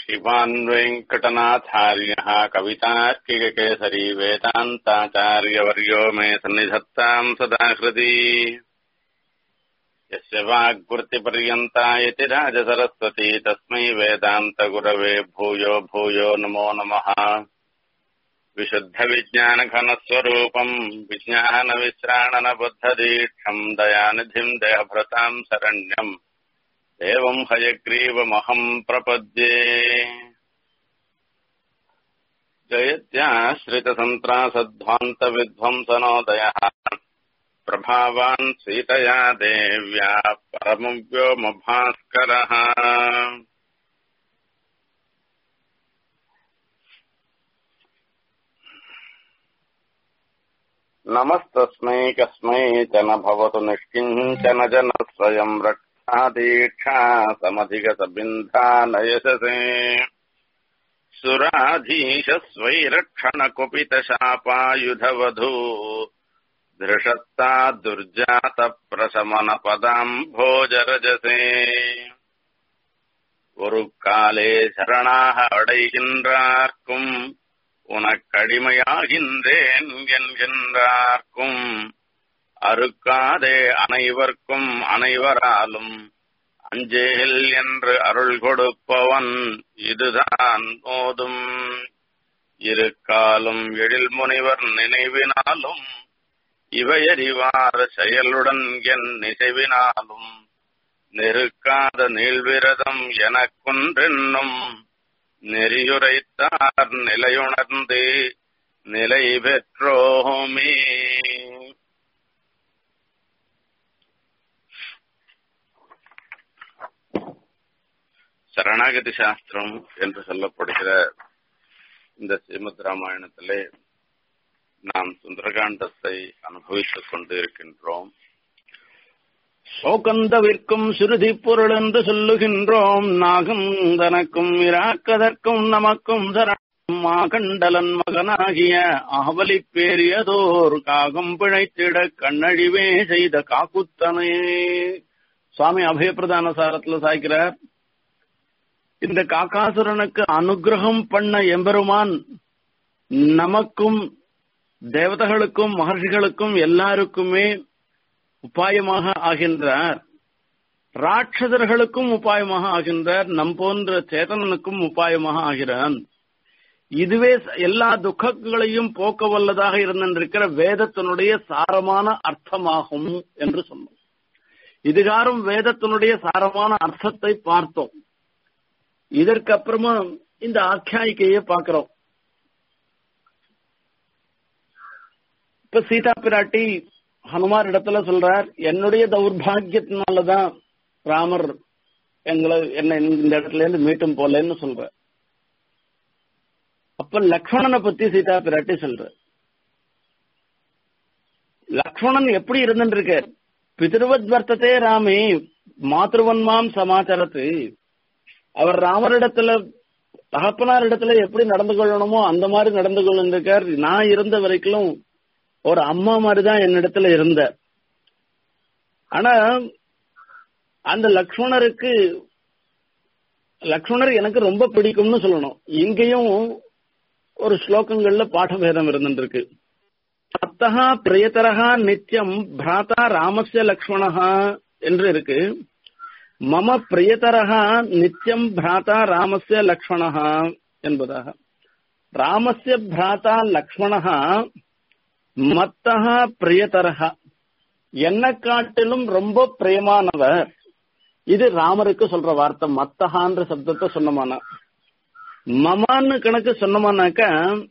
श्रीमान् वेङ्कटनाथार्यः कवितार्किककेसरी वेदान्ताचार्यवर्यो मे सन्निधत्ताम् सदा हृदि यस्य वाग्वृत्तिपर्यन्ता इति राजसरस्वती तस्मै वेदान्तगुरवे भूयो भूयो नमो नमः विशुद्धविज्ञानघनस्वरूपम् विज्ञानविश्राणनबद्धदीक्षम् दयानिधिम् देहभृताम् शरण्यम् एवम् हयग्रीवमहम् प्रपद्ये जयत्याश्रितसन्त्रासध्वान्तविध्वंसनोदयः प्रभावान् सीतया देव्या परमव्योमभास्करः नमस्तस्मै कस्मै च न भवतु निष्किञ्चन जनः स्वयम् रक्षादीक्षा समधिगतबिन्धानयशसे सुराधीशस्वैरक्षणकुपितशापायुधवधू धृषत्ता दुर्जातप्रशमनपदाम् भोजरजसे ஒரு காலே சரணாக அடைகின்றார்க்கும் உனக்கடிமையாகின்றேன் என்கின்றார்க்கும் அறுக்காதே அனைவர்க்கும் அனைவராலும் அஞ்சேல் என்று அருள் கொடுப்பவன் இதுதான் போதும் இரு காலும் எழில் முனிவர் நினைவினாலும் இவையறிவார் செயலுடன் என் நினைவினாலும் நெருக்காத நீள்விரதம் எனக்குன்றென்னும் நெறியுரைத்தார் நிலையுணர்ந்து நிலை பெற்றோமே சரணாகதி சாஸ்திரம் என்று சொல்லப்படுகிற இந்த ஸ்ரீமத் ராமாயணத்திலே நாம் சுந்தரகாண்டத்தை அனுபவித்துக் கொண்டு இருக்கின்றோம் சோகந்தவிற்கும் சுருதி பொருள் என்று சொல்லுகின்றோம் நாகம் தனக்கும் இராக்கதற்கும் நமக்கும் சரணம் மாகண்டலன் மகனாகிய ஆவலி பேரியதோர் காகம் பிழைத்திட கண்ணழிவே செய்த காக்குத்தனே சுவாமி அபயப்பிரதான சாரத்துல சாய்க்கிறார் இந்த காக்காசுரனுக்கு அனுகிரகம் பண்ண எம்பெருமான் நமக்கும் தேவதைகளுக்கும் மகர்ஷிகளுக்கும் எல்லாருக்குமே உபாயமாக ஆகின்றார் ராட்சதர்களுக்கும் உபாயமாக ஆகின்றார் நம் போன்ற சேதனனுக்கும் உபாயமாக ஆகிறான் இதுவே எல்லா துக்கங்களையும் போக்க வல்லதாக இருந்திருக்கிற வேதத்தினுடைய சாரமான அர்த்தமாகும் என்று சொன்னோம் இதுகாரும் வேதத்தினுடைய சாரமான அர்த்தத்தை பார்த்தோம் இதற்கு அப்புறமா இந்த ஆக்கியாயிக்கையை பார்க்கிறோம் இப்ப சீதா பிராட்டி ஹனுமார் இடத்துல சொல்றார் என்னுடைய தௌர்பாகியத்தினாலதான் ராமர் எங்களை என்ன இந்த இடத்துல இருந்து மீட்டும் போலன்னு சொல்ற அப்ப லக்ஷ்மணனை பத்தி சீதா பிராட்டி சொல்ற லக்ஷ்மணன் எப்படி இருந்துருக்கார் பிதிருவத் வர்த்ததே ராமே மாத்ருவன்மாம் சமாச்சாரத்து அவர் ராமரிடத்துல தகப்பனார் இடத்துல எப்படி நடந்து கொள்ளணுமோ அந்த மாதிரி நடந்து கொள்ளிருக்கார் நான் இருந்த வரைக்கும் ஒரு அம்மா மாதிரிதான் என்னிடத்துல இருந்த ஆனா அந்த லக்ஷ்மணருக்கு லக்ஷ்மணர் எனக்கு ரொம்ப பிடிக்கும்னு சொல்லணும் இங்கேயும் ஒரு ஸ்லோகங்கள்ல பாடபேதம் இருந்துருக்கு அத்தகா பிரியதரகா நித்தியம் பிராத்தா ராமஸ்ய லக்ஷ்மணஹா என்று இருக்கு மம பிரியதரகா நித்தியம் பிராத்தா ராமஸ்ய லக்ஷ்மணஹா என்பதாக ராமஸ்ய பிராத்தா லக்ஷ்மணஹா மத்தகா பிரியதரகா என்ன காட்டிலும் ரொம்ப பிரியமானவர் இது ராமருக்கு சொல்ற வார்த்தை மத்தகான்ற சப்தத்தை சொன்னமானா மமான்னு கணக்கு சொன்னமானாக்க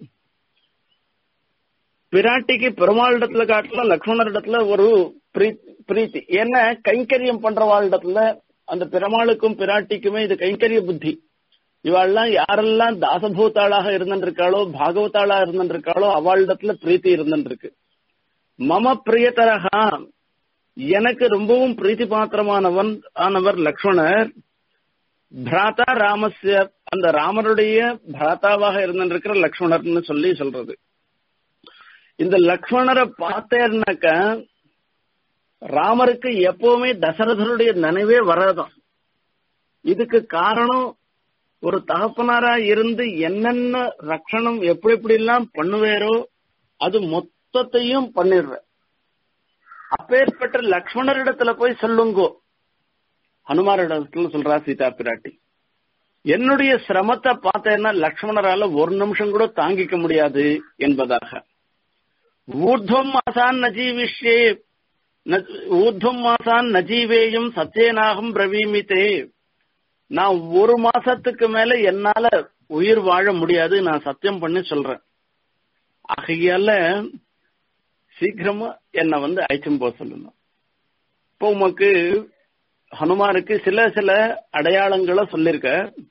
பிராட்டிக்கு பெருமாளிடத்துல காட்டிலும் லக்ஷ்மணரிடத்துல ஒரு பிரீத்தி ஏன்னா கைங்கரியம் பண்றவாளிடத்துல அந்த பெருமாளுக்கும் பிராட்டிக்குமே இது கைங்கரிய புத்தி இவாள்லாம் யாரெல்லாம் தாசபூத்தாளாக இருந்திருக்காளோ பாகவதாளா இருந்திருக்காளோ அவளிடத்துல பிரீத்தி இருந்திருக்கு மம பிரியதரகா எனக்கு ரொம்பவும் பிரீத்தி பாத்திரமானவன் ஆனவர் லக்ஷ்மணர் பிராத்தா ராமஸ்ய அந்த ராமருடைய பிராத்தாவாக இருந்திருக்கிற லக்ஷ்மணர்னு சொல்லி சொல்றது இந்த லக்ஷ்மணரை பார்த்தேன்னாக்க ராமருக்கு எப்பவுமே தசரதருடைய நினைவே வராதான் இதுக்கு காரணம் ஒரு தகப்பனாரா இருந்து என்னென்ன ரட்சணம் எப்படி எப்படி எல்லாம் பண்ணுவேரோ அது மொத்தத்தையும் பண்ணிடுற அப்பேற்பட்ட லக்ஷ்மணரிடத்துல போய் சொல்லுங்கோ ஹனுமாரிடத்துல சொல்றா சீதா பிராட்டி என்னுடைய சிரமத்தை பார்த்தேன்னா லக்ஷ்மணரால ஒரு நிமிஷம் கூட தாங்கிக்க முடியாது என்பதாக ஊர்துவம் மாசான் நஜீவிஷ்யே ஊர்துவம் மாசான் நஜீவேயும் சத்தியனாகம் பிரவீமித்தே நான் ஒரு மாசத்துக்கு மேல என்னால உயிர் வாழ முடியாது நான் சத்தியம் பண்ணி சொல்றேன் ஆகையால சீக்கிரமா என்னை வந்து அழைச்சும் போக சொல்லணும் இப்போ உமக்கு ஹனுமானுக்கு சில சில அடையாளங்களை சொல்லிருக்க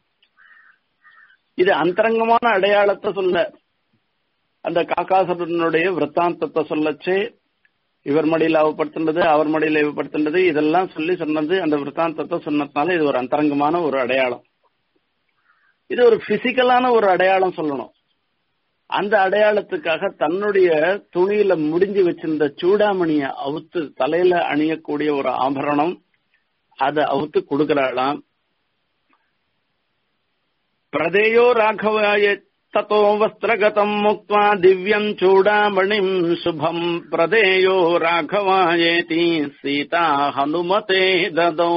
இது அந்தரங்கமான அடையாளத்தை சொல்ல அந்த காக்காசுரனுடைய விற்த்தாந்தத்தை சொல்லச்சு இவர் மடியில் அவப்படுத்துனது அவர் மடியில் அவப்படுத்துனது இதெல்லாம் சொல்லி சொன்னது அந்த விற்த்தாந்தத்தை சொன்னதுனால இது ஒரு அந்தரங்கமான ஒரு அடையாளம் இது ஒரு பிசிக்கலான ஒரு அடையாளம் சொல்லணும் அந்த அடையாளத்துக்காக தன்னுடைய துணியில முடிஞ்சு வச்சிருந்த சூடாமணிய அவுத்து தலையில அணியக்கூடிய ஒரு ஆபரணம் அதை அவுத்து கொடுக்கிறாளாம் பிரதேயோ ராഘவாய தத்தோ வஸ்திரகதம் முக்வா திவ்யம் சூடாமணிம் சுபம் பிரதேயோ ராഘவாயேதி சீதா ஹனுமதே ததோ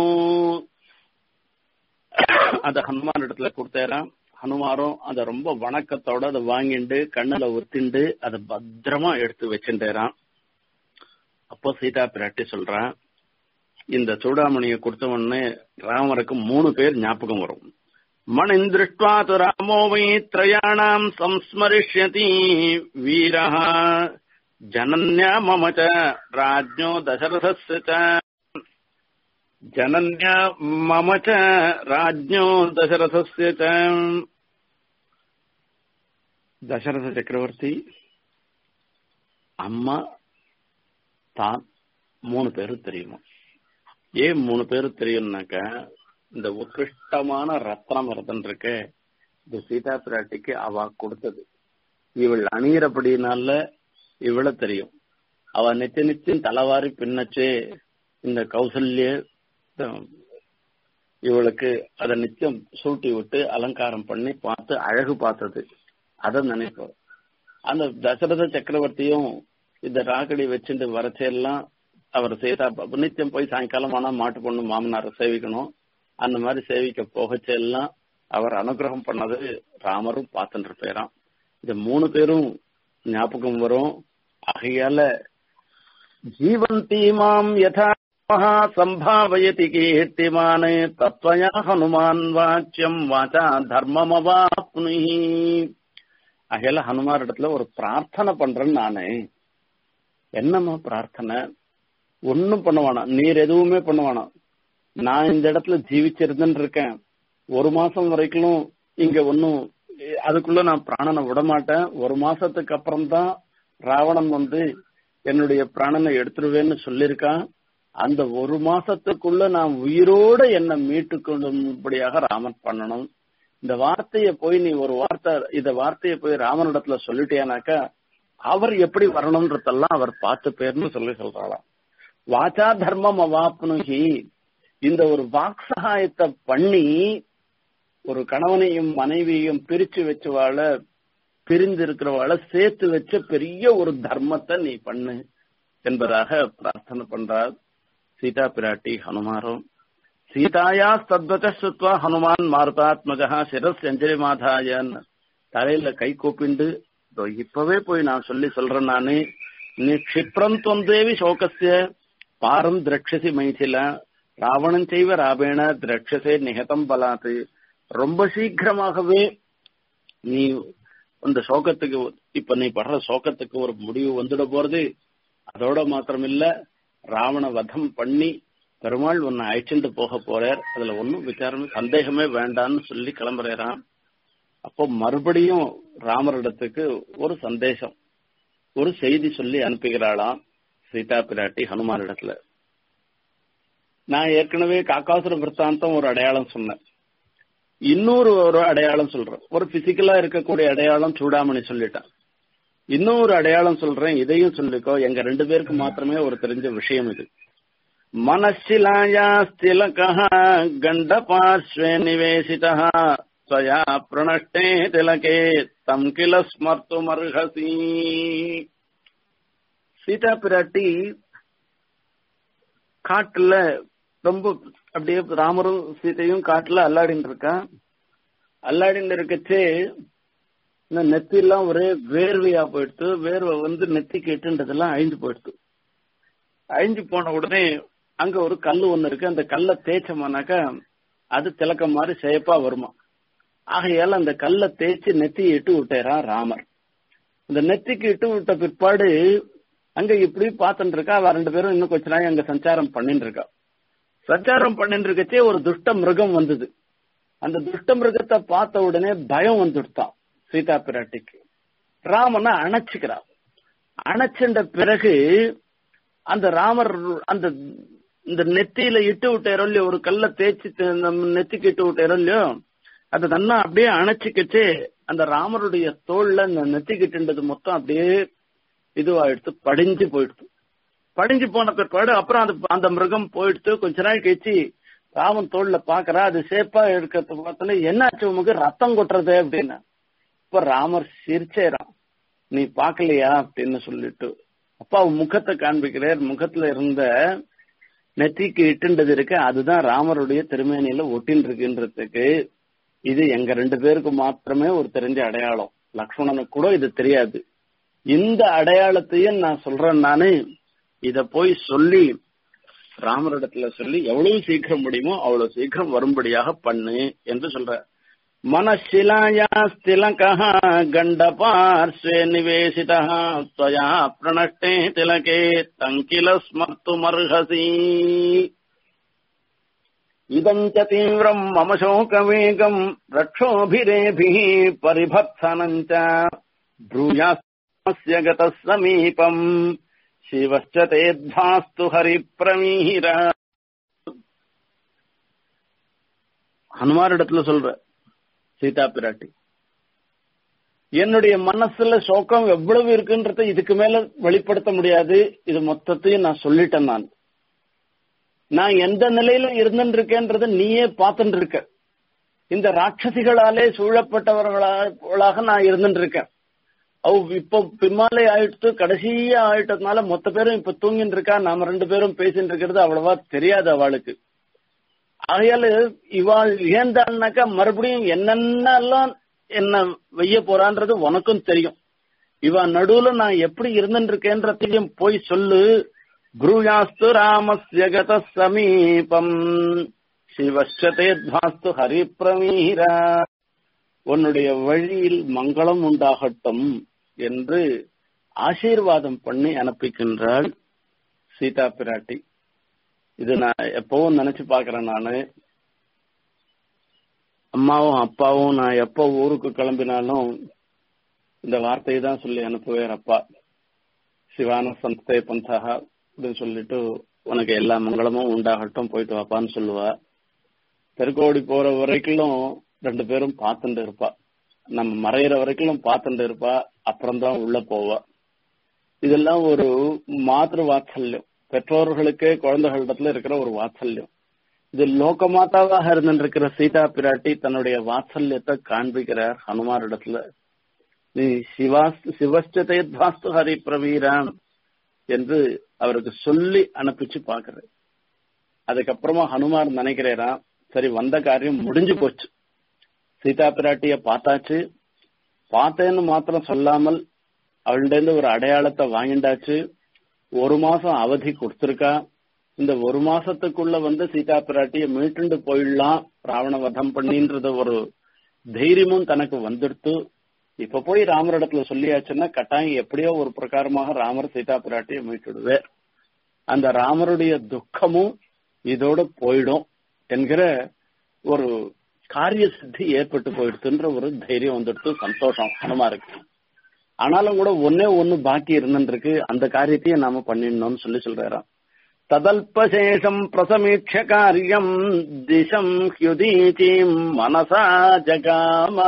அத ஹனுமான் இடத்துல கொடுத்தேராம் ஹனுமாரும் அத ரொம்ப வணக்கத்தோட அதை வாங்கிண்டு கண்ணுல ஒத்திண்டு அதை பத்திரமா எடுத்து வச்சுட்டேரான் அப்போ சீதா பிராட்டி சொல்றான் இந்த சூடாமணியை கொடுத்த உடனே ராமருக்கு மூணு பேர் ஞாபகம் வரும் மணிந்திருஷ்டுவா து ராமோ வை திரயாணாம் சம்ஸ்மரிஷ்யதி வீரா ஜனன்யா மம ச ராஜ்ஞோ தசரதஸ்ய ச ஜனன்யா மம ச ராஜ்ஞோ தசரதஸ்ய ச தசரத சக்கரவர்த்தி அம்மா தான் மூணு பேரும் தெரியுமா ஏன் மூணு பேரும் தெரியும்னாக்கா இந்த உத்கிருஷ்டமான ரத்னம் ரத்தன் இருக்க இந்த சீதா பிராட்டிக்கு அவ கொடுத்தது இவள் அணியிறபடினால இவள தெரியும் அவ நிச்சய நிச்சயம் தலைவாரி பின்னச்சே இந்த கௌசல்ய இவளுக்கு அதை நிச்சயம் சூட்டி விட்டு அலங்காரம் பண்ணி பார்த்து அழகு பார்த்தது அதை நினைப்போம் அந்த தசரத சக்கரவர்த்தியும் இந்த ராக்கடி வச்சுட்டு வரச்செல்லாம் அவர் சீதா நித்தியம் போய் சாயங்காலம் ஆனா மாட்டு பொண்ணு மாமனாரை சேவிக்கணும் அந்த மாதிரி சேவிக்க போகச்செல்லாம் அவர் அனுகிரகம் பண்ணது ராமரும் பார்த்துட்டு இருப்பாராம் இந்த மூணு பேரும் ஞாபகம் வரும் ஆகையால ஜீவந்தி மாம் யதா மகா சம்பாவயதி கீர்த்திமான் தத்வயா ஹனுமான் வாச்சியம் வாச்சா தர்மமவாப்னி ஆகையால ஹனுமார் இடத்துல ஒரு பிரார்த்தனை பண்றேன்னு நானு என்னம்மா பிரார்த்தனை ஒன்னும் பண்ண வேணாம் நீர் எதுவுமே பண்ண வேணாம் நான் இந்த இடத்துல ஜீவிச்சிருந்துன்னு இருக்கேன் ஒரு மாசம் வரைக்கும் இங்க ஒன்னும் அதுக்குள்ள நான் பிராணனை விட மாட்டேன் ஒரு மாசத்துக்கு அப்புறம் தான் ராவணன் வந்து என்னுடைய பிராணனை எடுத்துருவேன்னு சொல்லியிருக்கான் அந்த ஒரு மாசத்துக்குள்ள நான் உயிரோட என்னை மீட்டு கொள்ளும்படியாக ராமன் பண்ணணும் இந்த வார்த்தையை போய் நீ ஒரு வார்த்தை இந்த வார்த்தையை போய் ராமனிடத்துல சொல்லிட்டியானாக்கா அவர் எப்படி வரணும்ன்றதெல்லாம் அவர் பார்த்து பேர்னு சொல்லி சொல்றாளாம் வாச்சா தர்மம் அவாப்னுகி இந்த ஒரு வாக் சகாயத்தை பண்ணி ஒரு கணவனையும் மனைவியையும் பிரிச்சு வச்சவாழ பிரிந்து இருக்கிறவாழ சேர்த்து வச்ச பெரிய ஒரு தர்மத்தை நீ பண்ணு என்பதாக பிரார்த்தனை பண்றார் சீதா பிராட்டி ஹனுமாரும் சீதாயா தத்வச்ச சுத்வா ஹனுமான் மாருதாத்மஜா சிரஸ் அஞ்சலி மாதாயன் தலையில கை கூப்பிண்டு இப்பவே போய் நான் சொல்லி சொல்றேன் நானு நீ க்ஷிப்ரம் தொந்தேவி சோகசிய பாரம் திரட்சசி மைथिல ராவணன் செய்வ ராபேண திரட்சசே நிகதம் பலாத்து ரொம்ப சீக்கிரமாகவே நீ அந்த சோகத்துக்கு இப்ப நீ படுற சோகத்துக்கு ஒரு முடிவு வந்துட போறது அதோட மாத்திரமில்ல ராவண வதம் பண்ணி பெருமாள் உன்னை அழைச்சிட்டு போக போறார் அதுல ஒன்னும் விசாரமே சந்தேகமே வேண்டான்னு சொல்லி கிளம்புறாராம் அப்போ மறுபடியும் ராமரிடத்துக்கு ஒரு சந்தேசம் ஒரு செய்தி சொல்லி அனுப்புகிறாளாம் சீதா பிராட்டி ஹனுமான் இடத்துல நான் ஏற்கனவே காக்காசுர விற்த்தாந்தம் ஒரு அடையாளம் சொன்னேன் இன்னொரு ஒரு அடையாளம் சொல்றேன் ஒரு பிசிக்கலா இருக்கக்கூடிய அடையாளம் சூடாமணி சொல்லிட்டேன் இன்னொரு அடையாளம் சொல்றேன் இதையும் சொல்லிக்கோ எங்க ரெண்டு பேருக்கு மாத்திரமே ஒரு தெரிஞ்ச விஷயம் இது மனசிலாயா ஸ்திலக கண்ட பார்ஸ்வே நிவேசிதா त्वया प्रणष्टे तिलके தம் கில ஸ்மர்த்துமர்ஹசி சீதா பிராட்டி காட்டுல ரொம்ப அப்படியே ராமரும் சீதையும் காட்டுல அல்லாடின்னு இருக்கா அல்லாடின்னு இருக்கச்சே இந்த நெத்திலாம் ஒரே வேர்வையா போயிடுத்து வேர்வை வந்து நெத்தி கேட்டுன்றதெல்லாம் அழிஞ்சு போயிடுத்து அழிஞ்சு போன உடனே அங்க ஒரு கல்லு ஒண்ணு இருக்கு அந்த கல்லை தேய்ச்சோம்னாக்கா அது திலக்கம் மாதிரி சேப்பா வருமா ஆகையால அந்த கல்லை தேய்ச்சி நெத்தி இட்டு விட்டாராம் ராமர் இந்த நெத்திக்கு இட்டு விட்ட பிற்பாடு அங்க இப்படி பார்த்துட்டு இருக்கா அவ ரெண்டு பேரும் இன்னும் கொஞ்ச நாள் அங்க சஞ்சாரம் பண்ணிட்டு இருக்கா சஞ்சாரம் பண்ணிட்டு இருக்கச்சே ஒரு துஷ்ட மிருகம் வந்தது அந்த துஷ்ட மிருகத்தை பார்த்த உடனே பயம் வந்துடுத்தான் சீதா பிராட்டிக்கு ராமனை அணைச்சுக்கிறான் அணைச்சின்ற பிறகு அந்த ராமர் அந்த இந்த நெத்தியில இட்டு விட்டாரோ இல்லையோ ஒரு கல்ல தேய்ச்சி நெத்திக்கு இட்டு விட்டாரோ இல்லையோ அது நன்னா அப்படியே அணைச்சிக்கிச்சு அந்த ராமருடைய தோல்ல இந்த நெத்திக்கிட்டுன்றது மொத்தம் அப்படியே இதுவாயிடுத்து படிஞ்சு போயிடுது படிஞ்சு போன பிற்பாடு அப்புறம் அந்த அந்த மிருகம் போயிடுத்து கொஞ்ச நாள் கழிச்சு ராமன் தோல்ல பாக்குறா அது சேப்பா இருக்கிறத பார்த்துல என்னாச்சு உமக்கு ரத்தம் கொட்டுறது அப்படின்னு இப்ப ராமர் சிரிச்சேறான் நீ பாக்கலையா அப்படின்னு சொல்லிட்டு அப்பா முகத்தை காண்பிக்கிறார் முகத்துல இருந்த நெத்திக்கு இட்டுண்டது இருக்கு அதுதான் ராமருடைய திருமேனியில ஒட்டின் இருக்குன்றதுக்கு இது எங்க ரெண்டு பேருக்கு மாத்திரமே ஒரு தெரிஞ்ச அடையாளம் லக்ஷ்மணனுக்கு கூட இது தெரியாது இந்த அடையாளத்தையும் நான் சொல்றேன் நானு இத போய் சொல்லி ராமரிடத்துல சொல்லி எவ்வளவு சீக்கிரம் முடியுமோ அவ்வளவு சீக்கிரம் வரும்படியாக பண்ணு என்று சொல்ற மனசிலாயா திலகா கண்ட பார்ஸ்வே நிவேசிதா त्वया प्रणष्टे तिलके तङ्किल स्मर्तुमर्हसि इदम् च तीव्रम् मम शोकवेगम् रक्षोभिरेभिः परिभत्सनम् च ब्रूयास्य गतः समीपम् शिवश्च तेऽध्वास्तु हरिप्रमीर ஹனுமாரிடத்துல சொல்ற சீதா பிராட்டி என்னுடைய மனசுல சோகம் எவ்வளவு இருக்குன்றத இதுக்கு மேல வெளிப்படுத்த முடியாது இது மொத்தத்தையும் நான் சொல்லிட்டேன் நான் நான் எந்த நிலையில இருந்துருக்கேன்றத நீயே பார்த்துட்டு இருக்க இந்த ராட்சசிகளாலே சூழப்பட்டவர்களாக நான் இருந்துட்டு இருக்கேன் அவ இப்போ பின்னாலே ஆயிட்டு கடைசியா ஆயிட்டதுனால மொத்த பேரும் இப்ப தூங்கிட்டு இருக்கா நாம ரெண்டு பேரும் பேசிட்டு இருக்கிறது அவ்வளவா தெரியாது அவளுக்கு ஆகையால இவாள் ஏந்தாள்னாக்கா மறுபடியும் என்னென்னலாம் என்ன வெய்ய போறான்றது உனக்கும் தெரியும் இவ நடுவுல நான் எப்படி இருந்துட்டு இருக்கேன்றதையும் போய் சொல்லு ப்ரூயாஸ்து ராமஸ்ய கத சமீபம் சிவஸ்வதேத்வாஸ்து ஹரிப்பிரமீரா உன்னுடைய வழியில் மங்களம் உண்டாகட்டும் என்று ஆசீர்வாதம் பண்ணி அனுப்பிக்கின்றாள் சீதா பிராட்டி இது நான் எப்பவும் நினைச்சு பாக்குறேன் நானு அம்மாவும் அப்பாவும் நான் எப்போ ஊருக்கு கிளம்பினாலும் இந்த வார்த்தையை தான் சொல்லி அனுப்புவேன் அப்பா சிவான சந்தே பந்தாக அப்படின்னு சொல்லிட்டு உனக்கு எல்லா மங்களமும் உண்டாகட்டும் போயிட்டு வாப்பான்னு சொல்லுவா தெருக்கோடி போற வரைக்கும் ரெண்டு பேரும் பார்த்துட்டு இருப்பா நம்ம மறையிற வரைக்கும் பார்த்துட்டு இருப்பா அப்புறம்தான் உள்ள போவா இதெல்லாம் ஒரு மாத்திரு வாத்சல்யம் பெற்றோர்களுக்கே குழந்தைகளிடத்துல இருக்கிற ஒரு வாத்சல்யம் இது லோக மாதாவாக இருந்திருக்கிற சீதா பிராட்டி தன்னுடைய வாத்சல்யத்தை காண்பிக்கிறார் ஹனுமார் இடத்துல நீ சிவாஸ் சிவஸ்டதேத்வாஸ்து ஹரி பிரவீராம் என்று அவருக்கு சொல்லி அனுப்பிச்சு பாக்குற அதுக்கப்புறமா ஹனுமார் நினைக்கிறேராம் சரி வந்த காரியம் முடிஞ்சு போச்சு சீதா பிராட்டிய பார்த்தாச்சு பார்த்தேன்னு மாத்திரம் சொல்லாமல் அவள்கிட்ட ஒரு அடையாளத்தை வாங்கிண்டாச்சு ஒரு மாசம் அவதி கொடுத்திருக்கா இந்த ஒரு மாசத்துக்குள்ள வந்து சீதா பிராட்டிய மீட்டுண்டு போயிடலாம் ராவண வதம் பண்ணின்றது ஒரு தைரியமும் தனக்கு வந்துடுத்து இப்ப போய் ராமரிடத்துல சொல்லியாச்சுன்னா கட்டாயம் எப்படியோ ஒரு பிரகாரமாக ராமர் சீதா பிராட்டிய மீட்டுடுவார் அந்த ராமருடைய துக்கமும் இதோட போயிடும் என்கிற ஒரு காரிய சித்தி ஏற்பட்டு போயிடுத்துன்ற ஒரு தைரியம் வந்துடுத்து சந்தோஷம் ஹனுமாருக்கு ஆனாலும் கூட ஒன்னே ஒன்னு பாக்கி இருந்துருக்கு அந்த காரியத்தையும் நாம பண்ணிடணும்னு சொல்லி சொல்றாராம் ததல்பசேஷம் பிரசமீட்ச காரியம் திசம் ஹியுதீச்சீம் மனசா ஜகாமா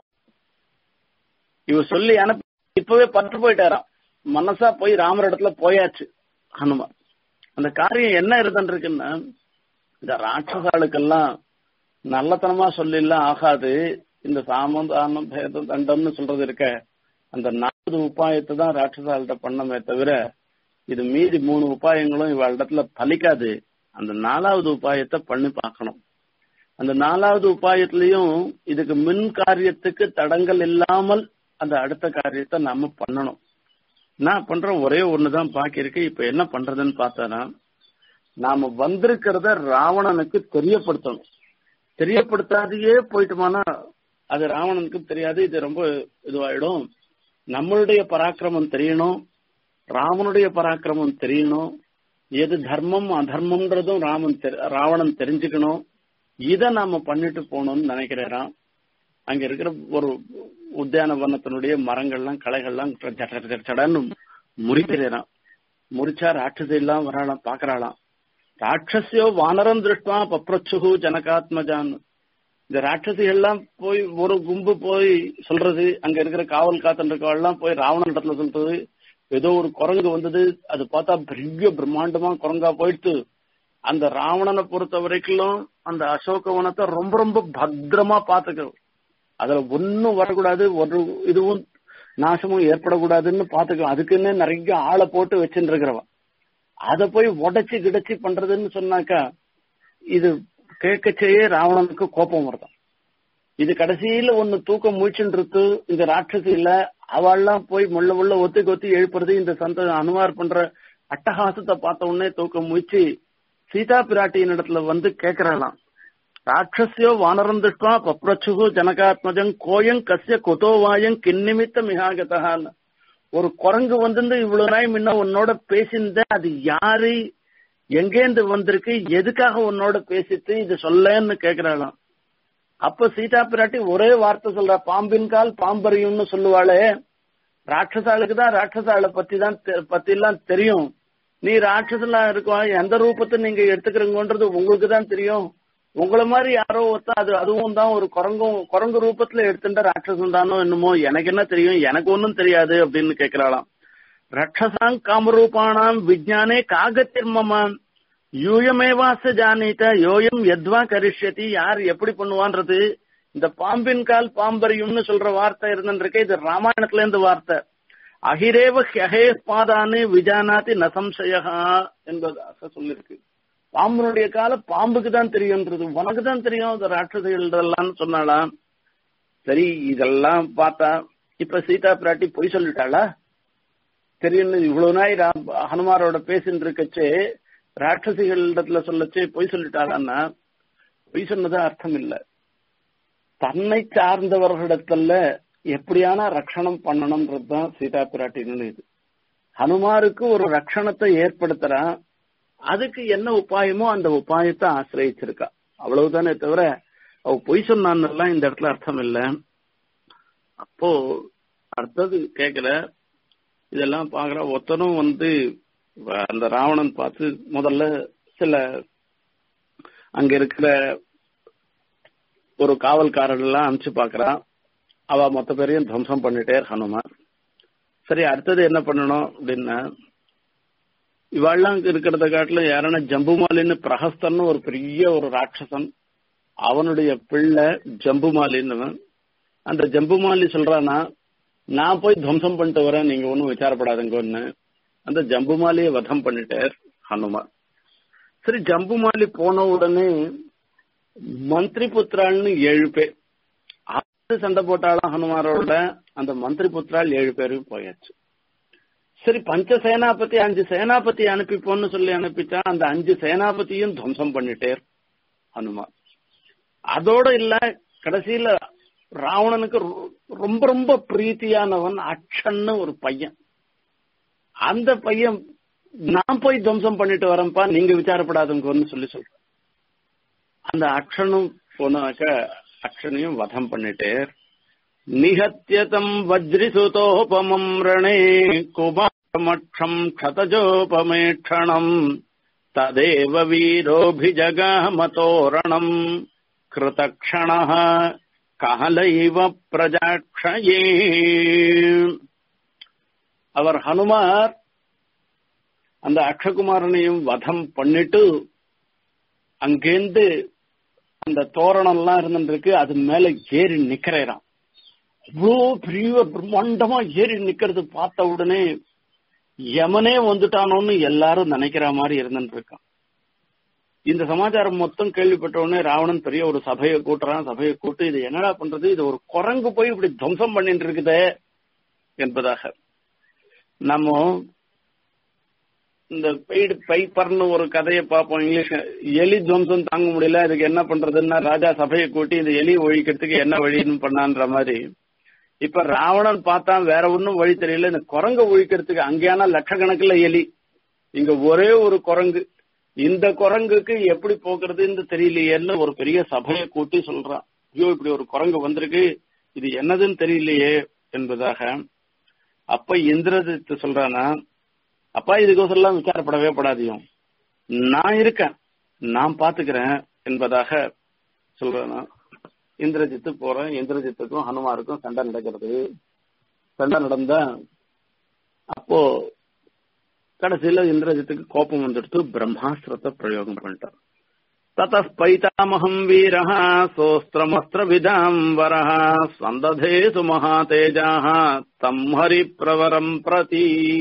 இவ சொல்லி அனுப்பி இப்பவே பற்று போயிட்டாராம் மனசா போய் ராமர் இடத்துல போயாச்சு ஹனுமான் அந்த காரியம் என்ன இருந்துருக்குன்னா இந்த ராட்சசாளுக்கெல்லாம் நல்லத்தனமா சொல்லிலாம் ஆகாது இந்த சாமந்தானம் பேதம் தண்டம்னு சொல்றது இருக்க அந்த நாலு உபாயத்தை தான் ராட்சசால்கிட்ட பண்ணமே தவிர இது மீதி மூணு உபாயங்களும் இவள் இடத்துல பலிக்காது அந்த நாலாவது உபாயத்தை பண்ணி பார்க்கணும் அந்த நாலாவது உபாயத்திலையும் இதுக்கு மின் காரியத்துக்கு தடங்கள் இல்லாமல் அந்த அடுத்த காரியத்தை நாம பண்ணணும் நான் பண்ற ஒரே ஒண்ணுதான் பாக்கி இருக்கு இப்ப என்ன பண்றதுன்னு பார்த்தா நாம வந்திருக்கிறத ராவணனுக்கு தெரியப்படுத்தணும் தெரியப்படுத்தாதையே போயிட்டோமானா அது ராவணனுக்கு தெரியாது இது ரொம்ப இதுவாயிடும் நம்மளுடைய பராக்கிரமம் தெரியணும் ராமனுடைய பராக்கிரமம் தெரியணும் எது தர்மம் அதர்மம்ன்றதும் ராமன் ராவணன் தெரிஞ்சுக்கணும் இதை நாம பண்ணிட்டு போகணும்னு நினைக்கிறேன் அங்க இருக்கிற ஒரு உத்தியான வனத்தினுடைய மரங்கள்லாம் களைகள்லாம் சடன்னு முறிக்கிறான் முறிச்சா ராட்சசி எல்லாம் வராளாம் பாக்குறாளாம் ராட்சசியோ வானரம் திருஷ்டா பப்ரச்சுகு ஜனகாத்மஜான் இந்த ராட்சசிகள்லாம் போய் ஒரு கும்பு போய் சொல்றது அங்க இருக்கிற காவல் காத்துருக்கவெல்லாம் போய் ராவணன் இடத்துல சொல்றது ஏதோ ஒரு குரங்கு வந்தது அது பார்த்தா பெரிய பிரம்மாண்டமா குரங்கா போயிடுத்து அந்த ராவணனை பொறுத்த வரைக்கும் அந்த அசோகவனத்தை ரொம்ப ரொம்ப பத்திரமா பாத்துக்கணும் அதுல ஒன்னும் வரக்கூடாது ஒரு இதுவும் நாசமும் ஏற்படக்கூடாதுன்னு பாத்துக்கணும் அதுக்குன்னு நிறைய ஆளை போட்டு வச்சுட்டு இருக்கிறவன் அதை போய் உடைச்சு கிடச்சி பண்றதுன்னு சொன்னாக்கா இது கேட்கச்சேயே ராவணனுக்கு கோபம் வருதான் இது கடைசியில ஒன்னு தூக்கம் முழிச்சுட்டு இந்த ராட்சசி இல்ல அவள்லாம் போய் முள்ள முள்ள ஒத்தி கொத்தி எழுப்புறது இந்த சந்த அனுமார் பண்ற அட்டகாசத்தை பார்த்த உடனே தூக்கம் முழிச்சு சீதா பிராட்டியின் இடத்துல வந்து கேக்குறாளாம் ராட்சசியோ வானரம் திருஷ்டா பப்ரச்சுகு ஜனகாத்மஜம் கோயங் கசிய கொதோவாயங் கிண்ணிமித்த மிகாகதான்னு ஒரு குரங்கு வந்து இவ்வளவு நாய் முன்ன உன்னோட பேசியிருந்த அது யாரு எங்கேந்து வந்திருக்கு எதுக்காக உன்னோட பேசிட்டு இது சொல்லன்னு கேக்குறாளாம் அப்ப சீதா பிராட்டி ஒரே வார்த்தை சொல்ற பாம்பின் கால் பாம்பறியும்னு சொல்லுவாளே ராட்சசாளுக்கு தான் ராட்சசாளை பத்தி தான் பத்தி எல்லாம் தெரியும் நீ ராட்சசலா இருக்கா எந்த ரூபத்தை நீங்க எடுத்துக்கிறீங்கன்றது உங்களுக்கு தான் தெரியும் உங்களை மாதிரி யாரோ ஒருத்தன் அது அதுவும் தான் ஒரு குரங்கும் குரங்கு ரூபத்துல எடுத்துட்ட ராட்சசம் தானோ என்னமோ எனக்கு என்ன தெரியும் எனக்கு ஒன்னும் தெரியாது அப்படின்னு கேக்குறாளாம் ரட்சசாங் காமரூபானாம் விஜயானே காகத்திர்மமான் யூயமேவாச ஜானிட்ட யோயம் எத்வா கரிஷ்யதி யார் எப்படி பண்ணுவான்றது இந்த பாம்பின் கால் பாம்பரியும்னு சொல்ற வார்த்தை இருந்துருக்கு இது ராமாயணத்துல இருந்து வார்த்தை அகிரேவ ஹே பாதானு விஜானாதி நசம்சயா என்பதாக சொல்லிருக்கு பாம்பனுடைய கால பாம்புக்கு தான் தெரியும்ன்றது உனக்கு தான் தெரியும் அந்த ராட்சசிகள் சொன்னாலாம் சரி இதெல்லாம் பார்த்தா இப்ப சீதா பிராட்டி பொய் சொல்லிட்டாளா தெரியும் இவ்வளவு நாய் ஹனுமாரோட பேசின்னு இருக்கச்சே ராட்சசிகள் இடத்துல சொல்லச்சு பொய் சொல்லிட்டாளான்னா பொய் சொன்னதா அர்த்தம் இல்ல தன்னை சார்ந்தவர்களிடத்துல எப்படியான ரட்சணம் பண்ணணும்ன்றதுதான் சீதா பிராட்டின்னு இது ஹனுமாருக்கு ஒரு ரட்சணத்தை ஏற்படுத்துறான் அதுக்கு என்ன உபாயமோ அந்த உபாயத்தை ஆசிரியச்சிருக்கா அவ்வளவுதானே தவிர அவ பொய் சொன்னான்லாம் இந்த இடத்துல அர்த்தம் இல்ல அப்போ அடுத்தது கேக்குற இதெல்லாம் பாக்குற ஒத்தனும் வந்து அந்த ராவணன் பார்த்து முதல்ல சில அங்க இருக்கிற ஒரு காவல்காரர் எல்லாம் அனுப்பிச்சு பாக்குறான் அவ மொத்த பேரையும் துவம்சம் பண்ணிட்டே ஹனுமான் சரி அடுத்தது என்ன பண்ணணும் அப்படின்னா இவாள்லாம் இருக்கிறத காட்டிலும் யாரான ஜம்புமாலின்னு பிரஹஸ்தன்னு ஒரு பெரிய ஒரு ராட்சசன் அவனுடைய பிள்ளை ஜம்புமாலின்னு அந்த ஜம்புமாலி சொல்றானா நான் போய் துவம்சம் பண்ணிட்டு வரேன் நீங்க ஒன்னும் விசாரப்படாதுங்கன்னு அந்த ஜம்புமாலியை வதம் பண்ணிட்டார் ஹனுமான் சரி ஜம்புமாலி போன உடனே மந்திரி புத்திராள்னு ஏழு பேர் ஆறு சண்டை போட்டாலும் ஹனுமாரோட அந்த மந்திரி புத்திரால் ஏழு பேரும் போயாச்சு சரி பஞ்ச சேனாபதி அஞ்சு சேனாபதி அனுப்பிப்போன்னு சொல்லி அனுப்பிச்சா அந்த அஞ்சு சேனாபதியும் துவம்சம் பண்ணிட்டேர் ஹனுமான் அதோட இல்ல கடைசியில ராவணனுக்கு ரொம்ப ரொம்ப பிரீத்தியானவன் அக்ஷன்னு ஒரு பையன் அந்த பையன் நான் போய் துவம்சம் பண்ணிட்டு வரேன்ப்பா நீங்க விசாரப்படாதுங்கன்னு சொல்லி சொல்ற அந்த அக்ஷனும் போனாக்க அக்ஷனையும் வதம் பண்ணிட்டு நிகத்தியதம் வஜ்ரிசுதோபமம் ரணே குமாரமக்ஷம் க்ஷதஜோபமேक्षणम् ததேவ வீரோபிஜகாமதோரணம் கிருதக்ஷணः காலைவ பிரஜாட்சயே அவர் ஹனுமார் அந்த அக்ஷகுமாரனையும் வதம் பண்ணிட்டு அங்கேந்து அந்த தோரணம் எல்லாம் இருந்துருக்கு அது மேல ஏறி நிக்கிறேறான் அவ்வளோ பெரிய பிரம்மாண்டமா ஏறி நிக்கிறது பார்த்த உடனே யமனே வந்துட்டானோன்னு எல்லாரும் நினைக்கிற மாதிரி இருந்துட்டு இருக்கான் இந்த சமாச்சாரம் மொத்தம் கேள்விப்பட்ட உடனே ராவணன் பெரிய ஒரு சபையை கூட்டுறான் சபையை கூட்டு இது என்னடா பண்றது இது ஒரு குரங்கு போய் இப்படி துவம்சம் பண்ணிட்டு இருக்குதே என்பதாக நம்ம இந்த பெய்டு பைப்பர்னு ஒரு கதையை பார்ப்போம் இங்கிலீஷ் எலி துவம்சம் தாங்க முடியல இதுக்கு என்ன பண்றதுன்னா ராஜா சபையை கூட்டி இந்த எலி ஒழிக்கிறதுக்கு என்ன வழின்னு பண்ணான்ற மாதிரி இப்ப ராவணன் பார்த்தா வேற ஒன்னும் வழி தெரியல இந்த குரங்க ஒழிக்கிறதுக்கு அங்கேயான லட்சக்கணக்கில் எலி இங்க ஒரே ஒரு குரங்கு இந்த குரங்குக்கு எப்படி போக்குறதுன்னு தெரியலையேன்னு ஒரு பெரிய சபையை கூட்டி சொல்றான் ஐயோ இப்படி ஒரு குரங்கு வந்திருக்கு இது என்னதுன்னு தெரியலையே என்பதாக அப்ப இந்திரஜித்து சொல்றானா அப்பா இதுக்கோசரம் விசாரப்படவே படாதியும் நான் இருக்கேன் நான் பாத்துக்கிறேன் என்பதாக சொல்றானா இந்திரஜித்து போறேன் இந்திரஜித்துக்கும் ஹனுமாருக்கும் சண்டை நடக்கிறது சண்டை நடந்தா அப்போ கடைசியில இந்திரஜித்துக்கு கோபம் வந்துடுத்து பிரம்மாஸ்திரத்தை பிரயோகம் பண்ணிட்டார் தத பைதாமகம் வீர சோஸ்திரமஸ்திர விதாம்பர சந்ததே சுமஹா தேஜா தம் ஹரி பிரவரம் பிரதி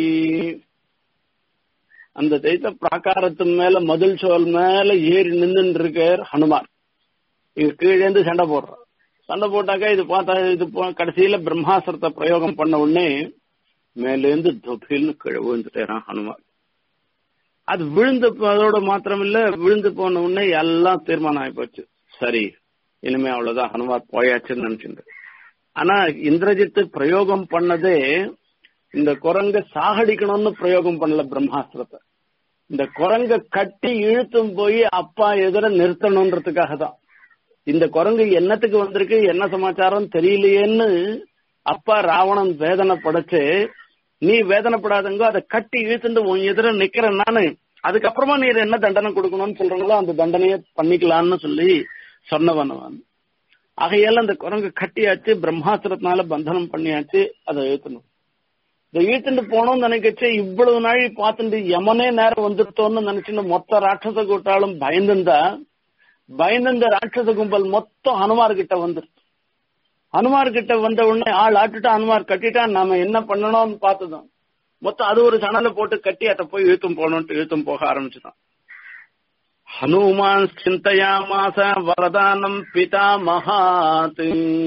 அந்த தைத்த பிராகாரத்து மேல மதில் சோல் மேல ஏறி நின்று இருக்கார் ஹனுமார் இங்க கீழேந்து சண்டை போடுறார் சண்டை போட்டாக்கா இது பார்த்தா இது கடைசியில பிரம்மாஸ்திரத்தை பிரயோகம் பண்ண உடனே மேலேந்து தொபில்னு கீழே விழுந்துட்டேறான் ஹனுமார் அது விழுந்து அதோட மாத்திரம் இல்ல விழுந்து போன உடனே எல்லாம் தீர்மானம் ஆகி போச்சு சரி இனிமே அவ்வளவுதான் ஹனுமார் போயாச்சுன்னு நினைச்சிருந்து ஆனா இந்திரஜித்து பிரயோகம் பண்ணதே இந்த குரங்க சாகடிக்கணும்னு பிரயோகம் பண்ணல பிரம்மாஸ்திரத்தை இந்த குரங்க கட்டி இழுத்தும் போய் அப்பா எதிர நிறுத்தணும்ன்றதுக்காக தான் இந்த குரங்கு என்னத்துக்கு வந்திருக்கு என்ன சமாச்சாரம் தெரியலையேன்னு அப்பா ராவணன் வேதனை படைச்சு நீ வேதனைப்படாதங்கோ அதை கட்டி இழுத்துட்டு உன் எதிர நிக்கிறேன் நானு அதுக்கப்புறமா நீ என்ன தண்டனை கொடுக்கணும்னு சொல்றாங்களோ அந்த தண்டனையை பண்ணிக்கலாம்னு சொல்லி சொன்னவன் அவன் ஆகையால அந்த குரங்கு கட்டியாச்சு பிரம்மாஸ்திரத்தினால பந்தனம் பண்ணியாச்சு அதை இழுத்தணும் இதை இழுத்துட்டு போனோம்னு நினைக்கச்சு இவ்வளவு நாள் பார்த்துட்டு யமனே நேரம் வந்துட்டோம்னு நினைச்சுன்னு மொத்த ராட்சச கூட்டாலும் பயந்துந்தா பயந்திருந்த ராட்சச கும்பல் மொத்தம் ஹனுமார் கிட்ட வந்துருச்சு ஹனுமார் கிட்ட வந்த உடனே ஆள் ஆட்டுட்டா ஹனுமார் கட்டிட்டா நாம என்ன பண்ணணும்னு பார்த்ததும் மொத்தம் அது ஒரு சணல போட்டு கட்டி அதை போய் இழுத்தும் போகணும்ட்டு இழுத்தும் போக ஆரம்பிச்சுதான் ஹனுமான் சிந்தையாமாச வரதானம் பிதா மகாத்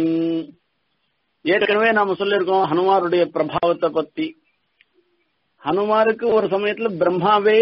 ஏற்கனவே நாம சொல்லியிருக்கோம் ஹனுமாருடைய பிரபாவத்தை பத்தி ஹனுமாருக்கு ஒரு சமயத்துல பிரம்மாவே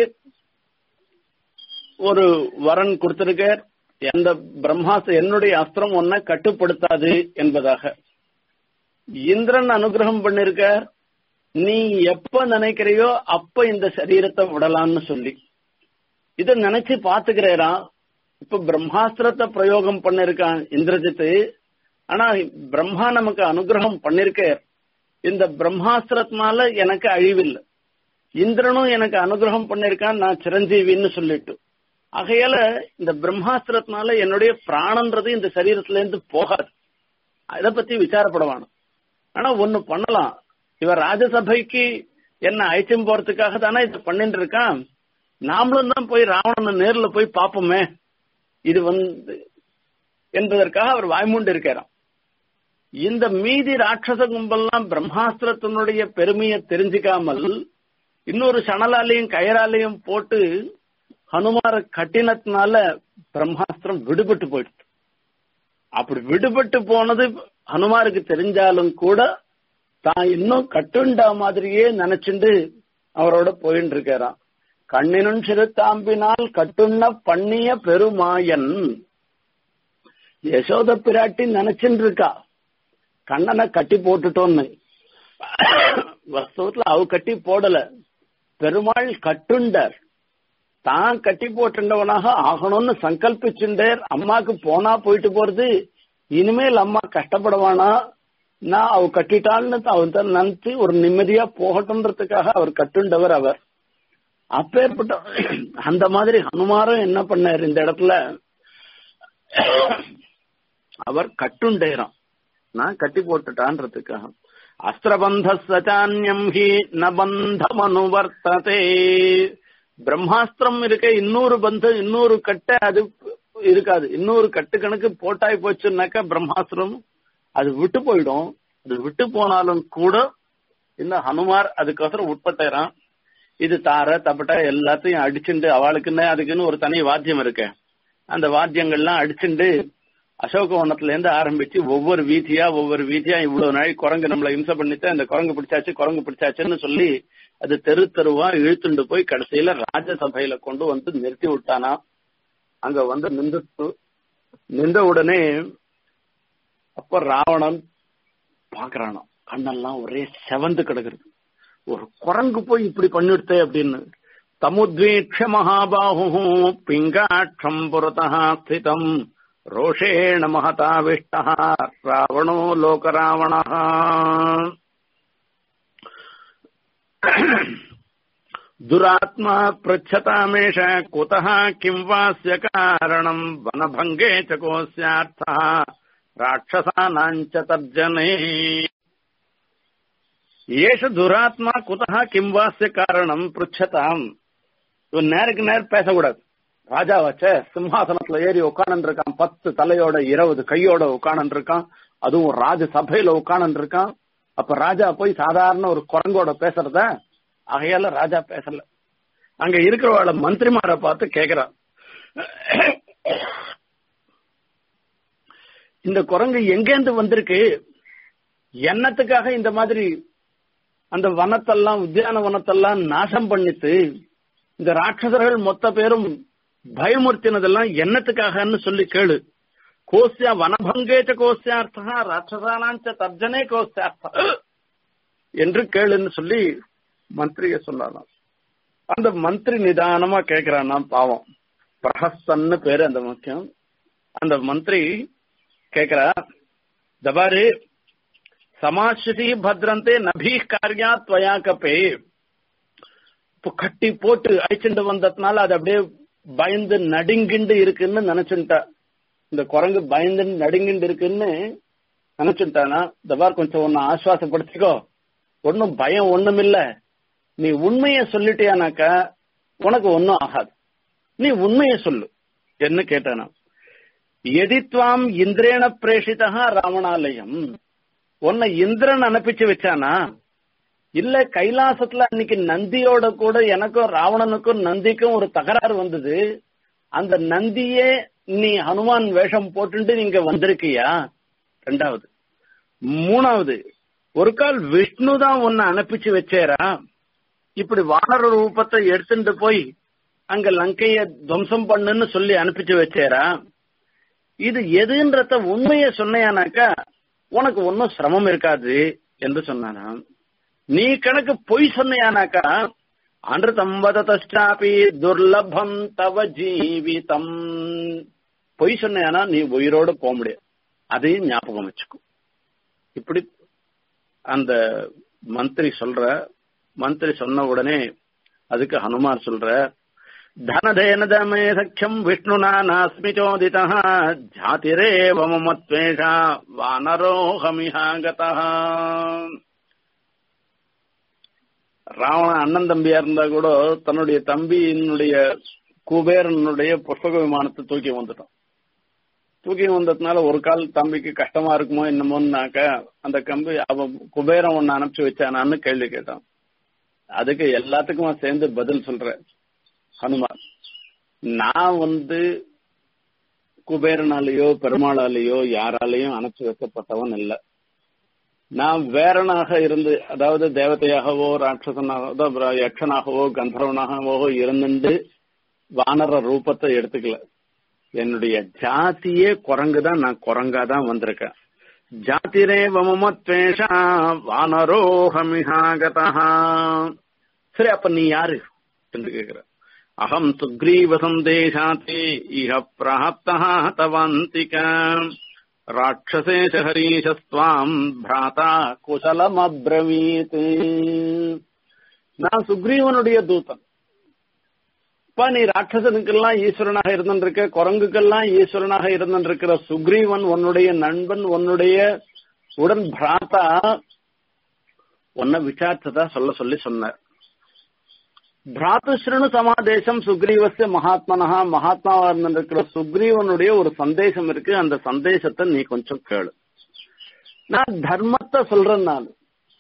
ஒரு வரன் கொடுத்திருக்கார் எந்த பிரம்மாச என்னுடைய அஸ்திரம் ஒன்ன கட்டுப்படுத்தாது என்பதாக இந்திரன் அனுகிரகம் பண்ணிருக்க நீ எப்ப நினைக்கிறையோ அப்ப இந்த சரீரத்தை விடலாம்னு சொல்லி இத நினைச்சு பாத்துக்கிறேரா இப்ப பிரம்மாஸ்திரத்தை பிரயோகம் பண்ணிருக்கான் இந்திரஜித்து ஆனா பிரம்மா நமக்கு அனுகிரகம் பண்ணிருக்க இந்த பிரம்மாஸ்திரத்தினால எனக்கு அழிவில்லை இந்திரனும் எனக்கு அனுகிரகம் பண்ணிருக்கான் நான் சிரஞ்சீவின்னு சொல்லிட்டு ஆகையால இந்த பிரம்மாஸ்திரத்தினால என்னுடைய பிராணன்றது இந்த சரீரத்துல இருந்து போகாது இதை பத்தி விசாரப்படவான ஆனா ஒண்ணு பண்ணலாம் இவர் ராஜசபைக்கு என்ன அழைச்சும் போறதுக்காக தானே இது பண்ணிட்டு இருக்கான் நாமளும் தான் போய் ராவணனை நேர்ல போய் பார்ப்போமே இது வந்து என்பதற்காக அவர் வாய்மூண்டு இருக்கிறார் இந்த மீதி ராட்சச கும்பல்லாம் பிரம்மாஸ்திரத்தினுடைய பெருமையை தெரிஞ்சுக்காமல் இன்னொரு சணலாலையும் கயராலையும் போட்டு ஹனுமார கட்டினத்தினால பிரம்மாஸ்திரம் விடுபட்டு போயிடுச்சு அப்படி விடுபட்டு போனது ஹனுமாருக்கு தெரிஞ்சாலும் கூட தான் இன்னும் கட்டுண்டா மாதிரியே நினைச்சுண்டு அவரோட போயின்னு இருக்கிறான் கண்ணினும் சிறுத்தாம்பினால் கட்டுண்ண பண்ணிய பெருமாயன் யசோத பிராட்டி நினைச்சுட்டு இருக்கா கண்ணனை கட்டி போட்டுட்டோன்னு வஸ்தவத்துல அவ கட்டி போடல பெருமாள் கட்டுண்டார் தான் கட்டி போட்டுண்டவனாக ஆகணும்னு சங்கல்பிச்சுட்டார் அம்மாக்கு போனா போயிட்டு போறது இனிமேல் அம்மா கஷ்டப்படுவானா நான் அவ கட்டிட்டாள்னு அவ நினைச்சு ஒரு நிம்மதியா போகட்டும்ன்றதுக்காக அவர் கட்டுண்டவர் அவர் அப்பேற்பட்ட அந்த மாதிரி ஹனுமாரும் என்ன பண்ணார் இந்த இடத்துல அவர் கட்டுண்டேறான் நான் கட்டி போட்டுட்டான்றதுக்காக அஸ்திரபந்த சச்சான்யம் ஹி நபந்தம் அனுவர்த்ததே பிரம்மாஸ்திரம் இருக்க இன்னொரு பந்தம் இன்னொரு கட்டை அது இருக்காது இன்னொரு கட்டு கணக்கு போட்டாய் போச்சுன்னாக்கா பிரம்மாஸ்திரம் அது விட்டு போயிடும் அது விட்டு போனாலும் கூட இந்த ஹனுமார் அதுக்கோசரம் உட்பட்டாரான் இது தார தப்பட்ட எல்லாத்தையும் அடிச்சுண்டு அவளுக்குன்னு அதுக்குன்னு ஒரு தனி வாத்தியம் இருக்கு அந்த வாத்தியங்கள்லாம் அடிச்சுண்டு அசோகவனத்துல இருந்து ஆரம்பிச்சு ஒவ்வொரு வீதியா ஒவ்வொரு வீதியா இவ்வளவு நாள் குரங்கு நம்மள இம்சை பண்ணிட்டு அந்த குரங்கு பிடிச்சாச்சு குரங்கு பிடிச்சாச்சுன்னு சொல்லி அது தெரு தெருவா இழுத்துண்டு போய் கடைசியில ராஜசபையில கொண்டு வந்து நிறுத்தி விட்டானா அங்க வந்து நின்று நின்ற உடனே அப்ப ராவணன் பாக்குறானோ கண்ணெல்லாம் ஒரே செவந்து கிடக்குறது ஒரு குரங்கு போய் இப்படி பண்ணிடுத்தே அப்படின்னு தமுத்வீட்ச மகாபாஹு பிங்காட்சம் புறத்தா ஸ்திதம் ரோஷேண மகதாவிஷ்ட ராவணோ லோகராவண दुरात्मा पृच्छतामेष कुतः किं वास्य कारणम् वनभङ्गे च कोऽस्यार्थः राक्षसानाम् च तर्जने ஏஷ துராத்மா குதா கிம் வாசிய காரணம் பிருச்சதாம் இவன் நேருக்கு நேர் பேசக்கூடாது ராஜா வச்ச சிம்ஹாசனத்துல ஏறி உட்காந்து இருக்கான் பத்து தலையோட இருபது கையோட உட்காந்து இருக்கான் அதுவும் ராஜ சபையில உட்காந்து இருக்கான் அப்ப ராஜா போய் சாதாரண ஒரு குரங்கோட பேசுறத ஆகையால ராஜா பேசல அங்க இருக்கிறவாள மந்திரிமார பார்த்து கேக்குறான் இந்த குரங்கு எங்கேருந்து வந்திருக்கு என்னத்துக்காக இந்த மாதிரி அந்த வனத்தெல்லாம் உத்தியான வனத்தெல்லாம் நாசம் பண்ணிட்டு இந்த ராட்சசர்கள் மொத்த பேரும் பயமுறுத்தினதெல்லாம் என்னத்துக்காகன்னு சொல்லி கேளு கோஸ்யா வனபங்கேச்ச கோஸ்யார்த்தா ராட்சசானாஞ்ச தர்ஜனே கோஸ்யார்த்தா என்று கேளுன்னு சொல்லி மந்திரிய சொன்னாராம் அந்த மந்திரி நிதானமா கேக்குறானா பாவம் பிரஹஸ்தன்னு பேரு அந்த முக்கியம் அந்த மந்திரி கேக்குறா தபாரு சமாஸ்ருதி பத்ரந்தே நபீ காரியா துவயா கப்பே இப்போ கட்டி போட்டு அழிச்சுட்டு வந்ததுனால அது அப்படியே பயந்து நடுங்கிண்டு இருக்குன்னு நினைச்சுட்டா இந்த குரங்கு பயந்து நடுங்கிண்டு இருக்குன்னு நினைச்சுட்டானா தபார் கொஞ்சம் ஒன்னு ஆசுவாசப்படுத்திக்கோ ஒன்னும் பயம் ஒண்ணும் இல்ல நீ உண்மைய சொல்லிட்டியானாக்கா உனக்கு ஒன்னும் ஆகாது நீ உண்மைய சொல்லு என்ன கேட்டானா எதித்வாம் இந்திரேன பிரேஷிதா ராவணாலயம் உன்னை இந்திரன் அனுப்பிச்சு வச்சானா இல்ல கைலாசத்துல அன்னைக்கு நந்தியோட கூட எனக்கும் ராவணனுக்கும் நந்திக்கும் ஒரு தகராறு வந்தது அந்த நந்தியே நீ ஹனுமான் வேஷம் போட்டுட்டு நீங்க வந்திருக்கியா ரெண்டாவது மூணாவது ஒரு கால் விஷ்ணு தான் உன்னை அனுப்பிச்சு வச்சேரா இப்படி வானர ரூபத்தை எடுத்துட்டு போய் அங்க லங்கைய துவம்சம் பண்ணுன்னு சொல்லி அனுப்பிச்சு வச்சேரா இது எதுன்றத உண்மைய சொன்னையானாக்கா உனக்கு ஒன்னும் சிரமம் இருக்காது என்று சொன்னானா நீ கணக்கு பொய் சொன்னையானாக்கா அன்றுதம் வததாபி துர்லபம் தவ ஜீவிதம் பொய் சொன்னையானா நீ உயிரோட போக முடியாது அதையும் ஞாபகம் வச்சுக்கோ இப்படி அந்த மந்திரி சொல்ற மந்திரி சொன்ன உடனே அதுக்கு ஹனுமார் சொல்ற தனதேனதமே சக்கியம் விஷ்ணுனா நாஸ்மி சோதிதா ஜாதிரேவ மமத்வேஷா வானரோஹமிஹாகதா ராவண அண்ணன் தம்பியா இருந்தா கூட தன்னுடைய தம்பியினுடைய குபேரனுடைய புஷ்பக விமானத்தை தூக்கி வந்துட்டான் தூக்கி வந்ததுனால ஒரு கால் தம்பிக்கு கஷ்டமா இருக்குமோ என்னமோன்னாக்க அந்த கம்பி அவன் குபேரம் ஒன்னு அனுப்பிச்சு வச்சானான்னு கேள்வி கேட்டான் அதுக்கு எல்லாத்துக்குமா சேர்ந்து பதில் சொல்றேன் ஹனுமான் நான் வந்து குபேரனாலேயோ பெருமாளாலேயோ யாராலேயும் அனுப்பிச்சு வைக்கப்பட்டவன் இல்லை நான் வேறனாக இருந்து அதாவது தேவதையாகவோ ராட்சசனாகவோ யக்ஷனாகவோ கந்தர்வனாகவோ இருந்துட்டு வானர ரூபத்தை எடுத்துக்கல என்னுடைய ஜாத்தியே குரங்குதான் நான் குரங்காதான் வந்திருக்கேன் ஜாத்திரே வமமத்வேஷா வானரோஹமிஹாகதா சரி அப்ப நீ யாரு என்று கேக்குற அகம் சுக்ரீவ சந்தேஷாத்தே இஹ பிராப்தா தவாந்திக ராட்சசேஷ ஹரீஷஸ்வாம் பிராதா குசலம் அப்ரவீத் நான் சுக்ரீவனுடைய தூதன் இப்ப நீ ராட்சசனுக்கெல்லாம் ஈஸ்வரனாக இருந்திருக்க குரங்குக்கெல்லாம் ஈஸ்வரனாக இருந்திருக்கிற சுக்ரீவன் உன்னுடைய நண்பன் உன்னுடைய உடன் பிராத்தா உன்னை விசாரிச்சதா சொல்ல சொல்லி சொன்னார் பிராத்துஸ்ருணு சமாதேசம் சுக்ரீவசிய மகாத்மனஹா மகாத்மாவா இருக்கிற சுக்ரீவனுடைய ஒரு சந்தேசம் இருக்கு அந்த சந்தேசத்தை நீ கொஞ்சம் கேளு நான் தர்மத்தை சொல்றேன் நான்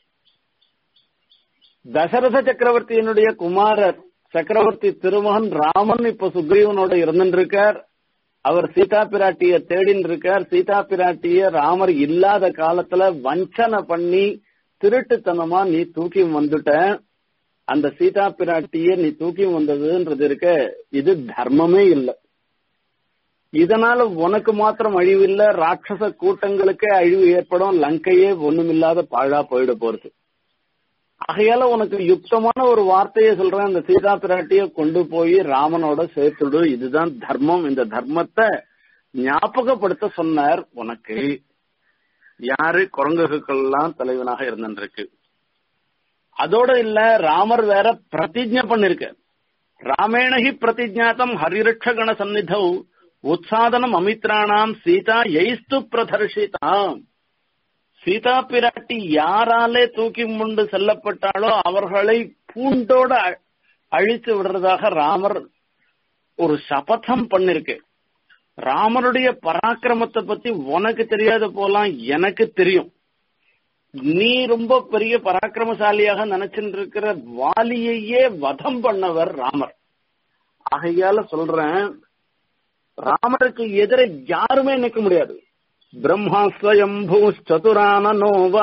தசரத சக்கரவர்த்தியினுடைய குமாரர் சக்கரவர்த்தி திருமகன் ராமன் இப்ப சுக்ரீவனோட இருந்துருக்கார் அவர் சீதா பிராட்டிய தேடின்னு இருக்கார் சீதா பிராட்டிய ராமர் இல்லாத காலத்துல வஞ்சனை பண்ணி திருட்டுத்தனமா நீ தூக்கி வந்துட்ட அந்த சீதா பிராட்டிய நீ தூக்கி வந்ததுன்றது இருக்க இது தர்மமே இல்லை இதனால உனக்கு மாத்திரம் அழிவு இல்ல ராட்சச கூட்டங்களுக்கே அழிவு ஏற்படும் லங்கையே ஒண்ணுமில்லாத பாழா போயிட போறது ஆகையால உனக்கு யுக்தமான ஒரு வார்த்தையை சொல்றேன் அந்த சீதா பிராட்டிய கொண்டு போய் ராமனோட சேர்த்துடு இதுதான் தர்மம் இந்த தர்மத்தை ஞாபகப்படுத்த சொன்னார் உனக்கு யாரு குரங்குகளுக்கெல்லாம் தலைவனாக இருந்திருக்கு அதோட இல்ல ராமர் வேற பிரதிஜை பண்ணிருக்க ராமேணஹி பிரதிஜாத்தம் ஹரிரட்சகண சந்நிதௌ உற்சாதனம் அமித்ராணாம் சீதா எய்ஸ்து பிரதர்ஷிதாம் சீதா பிராட்டி யாராலே தூக்கி முண்டு செல்லப்பட்டாலோ அவர்களை பூண்டோட அழித்து விடுறதாக ராமர் ஒரு சபதம் பண்ணிருக்கு ராமருடைய பராக்கிரமத்தை பத்தி உனக்கு தெரியாத போலாம் எனக்கு தெரியும் நீ ரொம்ப பெரிய பராக்கிரமசாலியாக நினைச்சுட்டு இருக்கிற வாலியையே வதம் பண்ணவர் ராமர் ஆகையால சொல்றேன் ராமருக்கு எதிர யாருமே நிற்க முடியாது பிரம்மா ஸ்வயம்பூ சதுரானனோ வா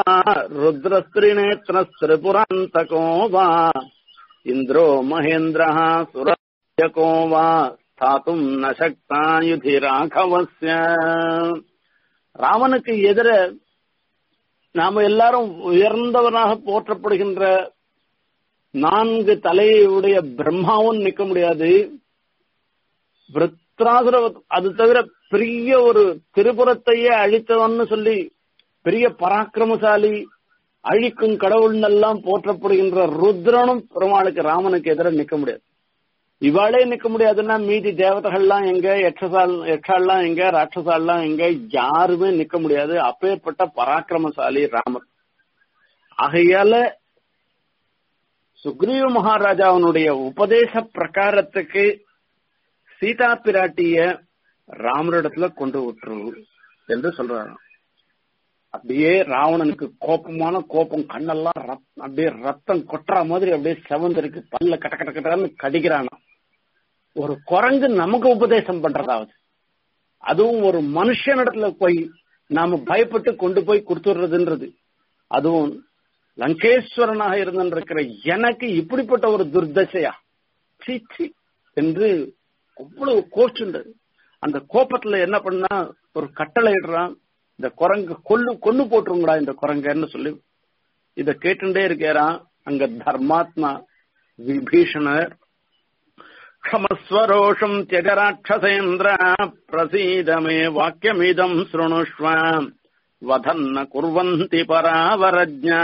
ருத்ரஸ்திரிநேத்திரஸ்திரிபுராந்தகோ வா இந்திரோ மகேந்திர சுரயகோ வா ஸ்தாத்தும் நசக்தா யுதி ராகவஸ்ய ராமனுக்கு எதிர நாம எல்லாரும் உயர்ந்தவனாக போற்றப்படுகின்ற நான்கு தலையுடைய பிரம்மாவும் நிற்க முடியாது விருத்ராசுர அது தவிர பெரிய ஒரு திரிபுரத்தையே அழித்தவன்னு சொல்லி பெரிய பராக்கிரமசாலி அழிக்கும் கடவுள் எல்லாம் போற்றப்படுகின்ற ருத்ரனும் பெருமாளுக்கு ராமனுக்கு எதிர நிற்க முடியாது இவாளே நிற்க முடியாதுன்னா மீதி தேவதைகள்லாம் எங்க யட்சசால் யட்சால்லாம் எங்க ராட்சசால்லாம் எங்க யாருமே நிற்க முடியாது அப்பேற்பட்ட பராக்கிரமசாலி ராமர் ஆகையால சுக்ரீவ மகாராஜாவனுடைய உபதேச பிரகாரத்துக்கு சீதா பிராட்டிய ராமரிடத்துல கொண்டு விட்டுரு என்று சொல்றாராம் அப்படியே ராவணனுக்கு கோபமான கோபம் கண்ணெல்லாம் அப்படியே ரத்தம் கொட்டுற மாதிரி அப்படியே செவந்திருக்கு பல்ல கட்ட கட்ட கட்டன்னு கடிக்கிறானா ஒரு குரங்கு நமக்கு உபதேசம் பண்றதாவது அதுவும் ஒரு மனுஷனிடத்துல போய் நாம பயப்பட்டு கொண்டு போய் கொடுத்துடுறதுன்றது அதுவும் லங்கேஸ்வரனாக இருந்திருக்கிற எனக்கு இப்படிப்பட்ட ஒரு துர்தசையா சீச்சி என்று அவ்வளவு கோச்சுண்டது அந்த கோபத்துல என்ன பண்ணா ஒரு கட்டளை இடுறான் இந்த குரங்கு கொல்லு கொல்லு போட்டுருங்கடா இந்த குரங்கன்னு சொல்லி இத கேட்டுட்டே இருக்கிறான் அங்க தர்மாத்மா விபீஷணர் க்ஷமஸ்வரோஷம் தியஜராட்சசேந்திர பிரசீதமே வாக்கியமிதம் ஸ்ருணுஷ்வ வதன்ன குர்வந்தி பராவரஜ்ஞா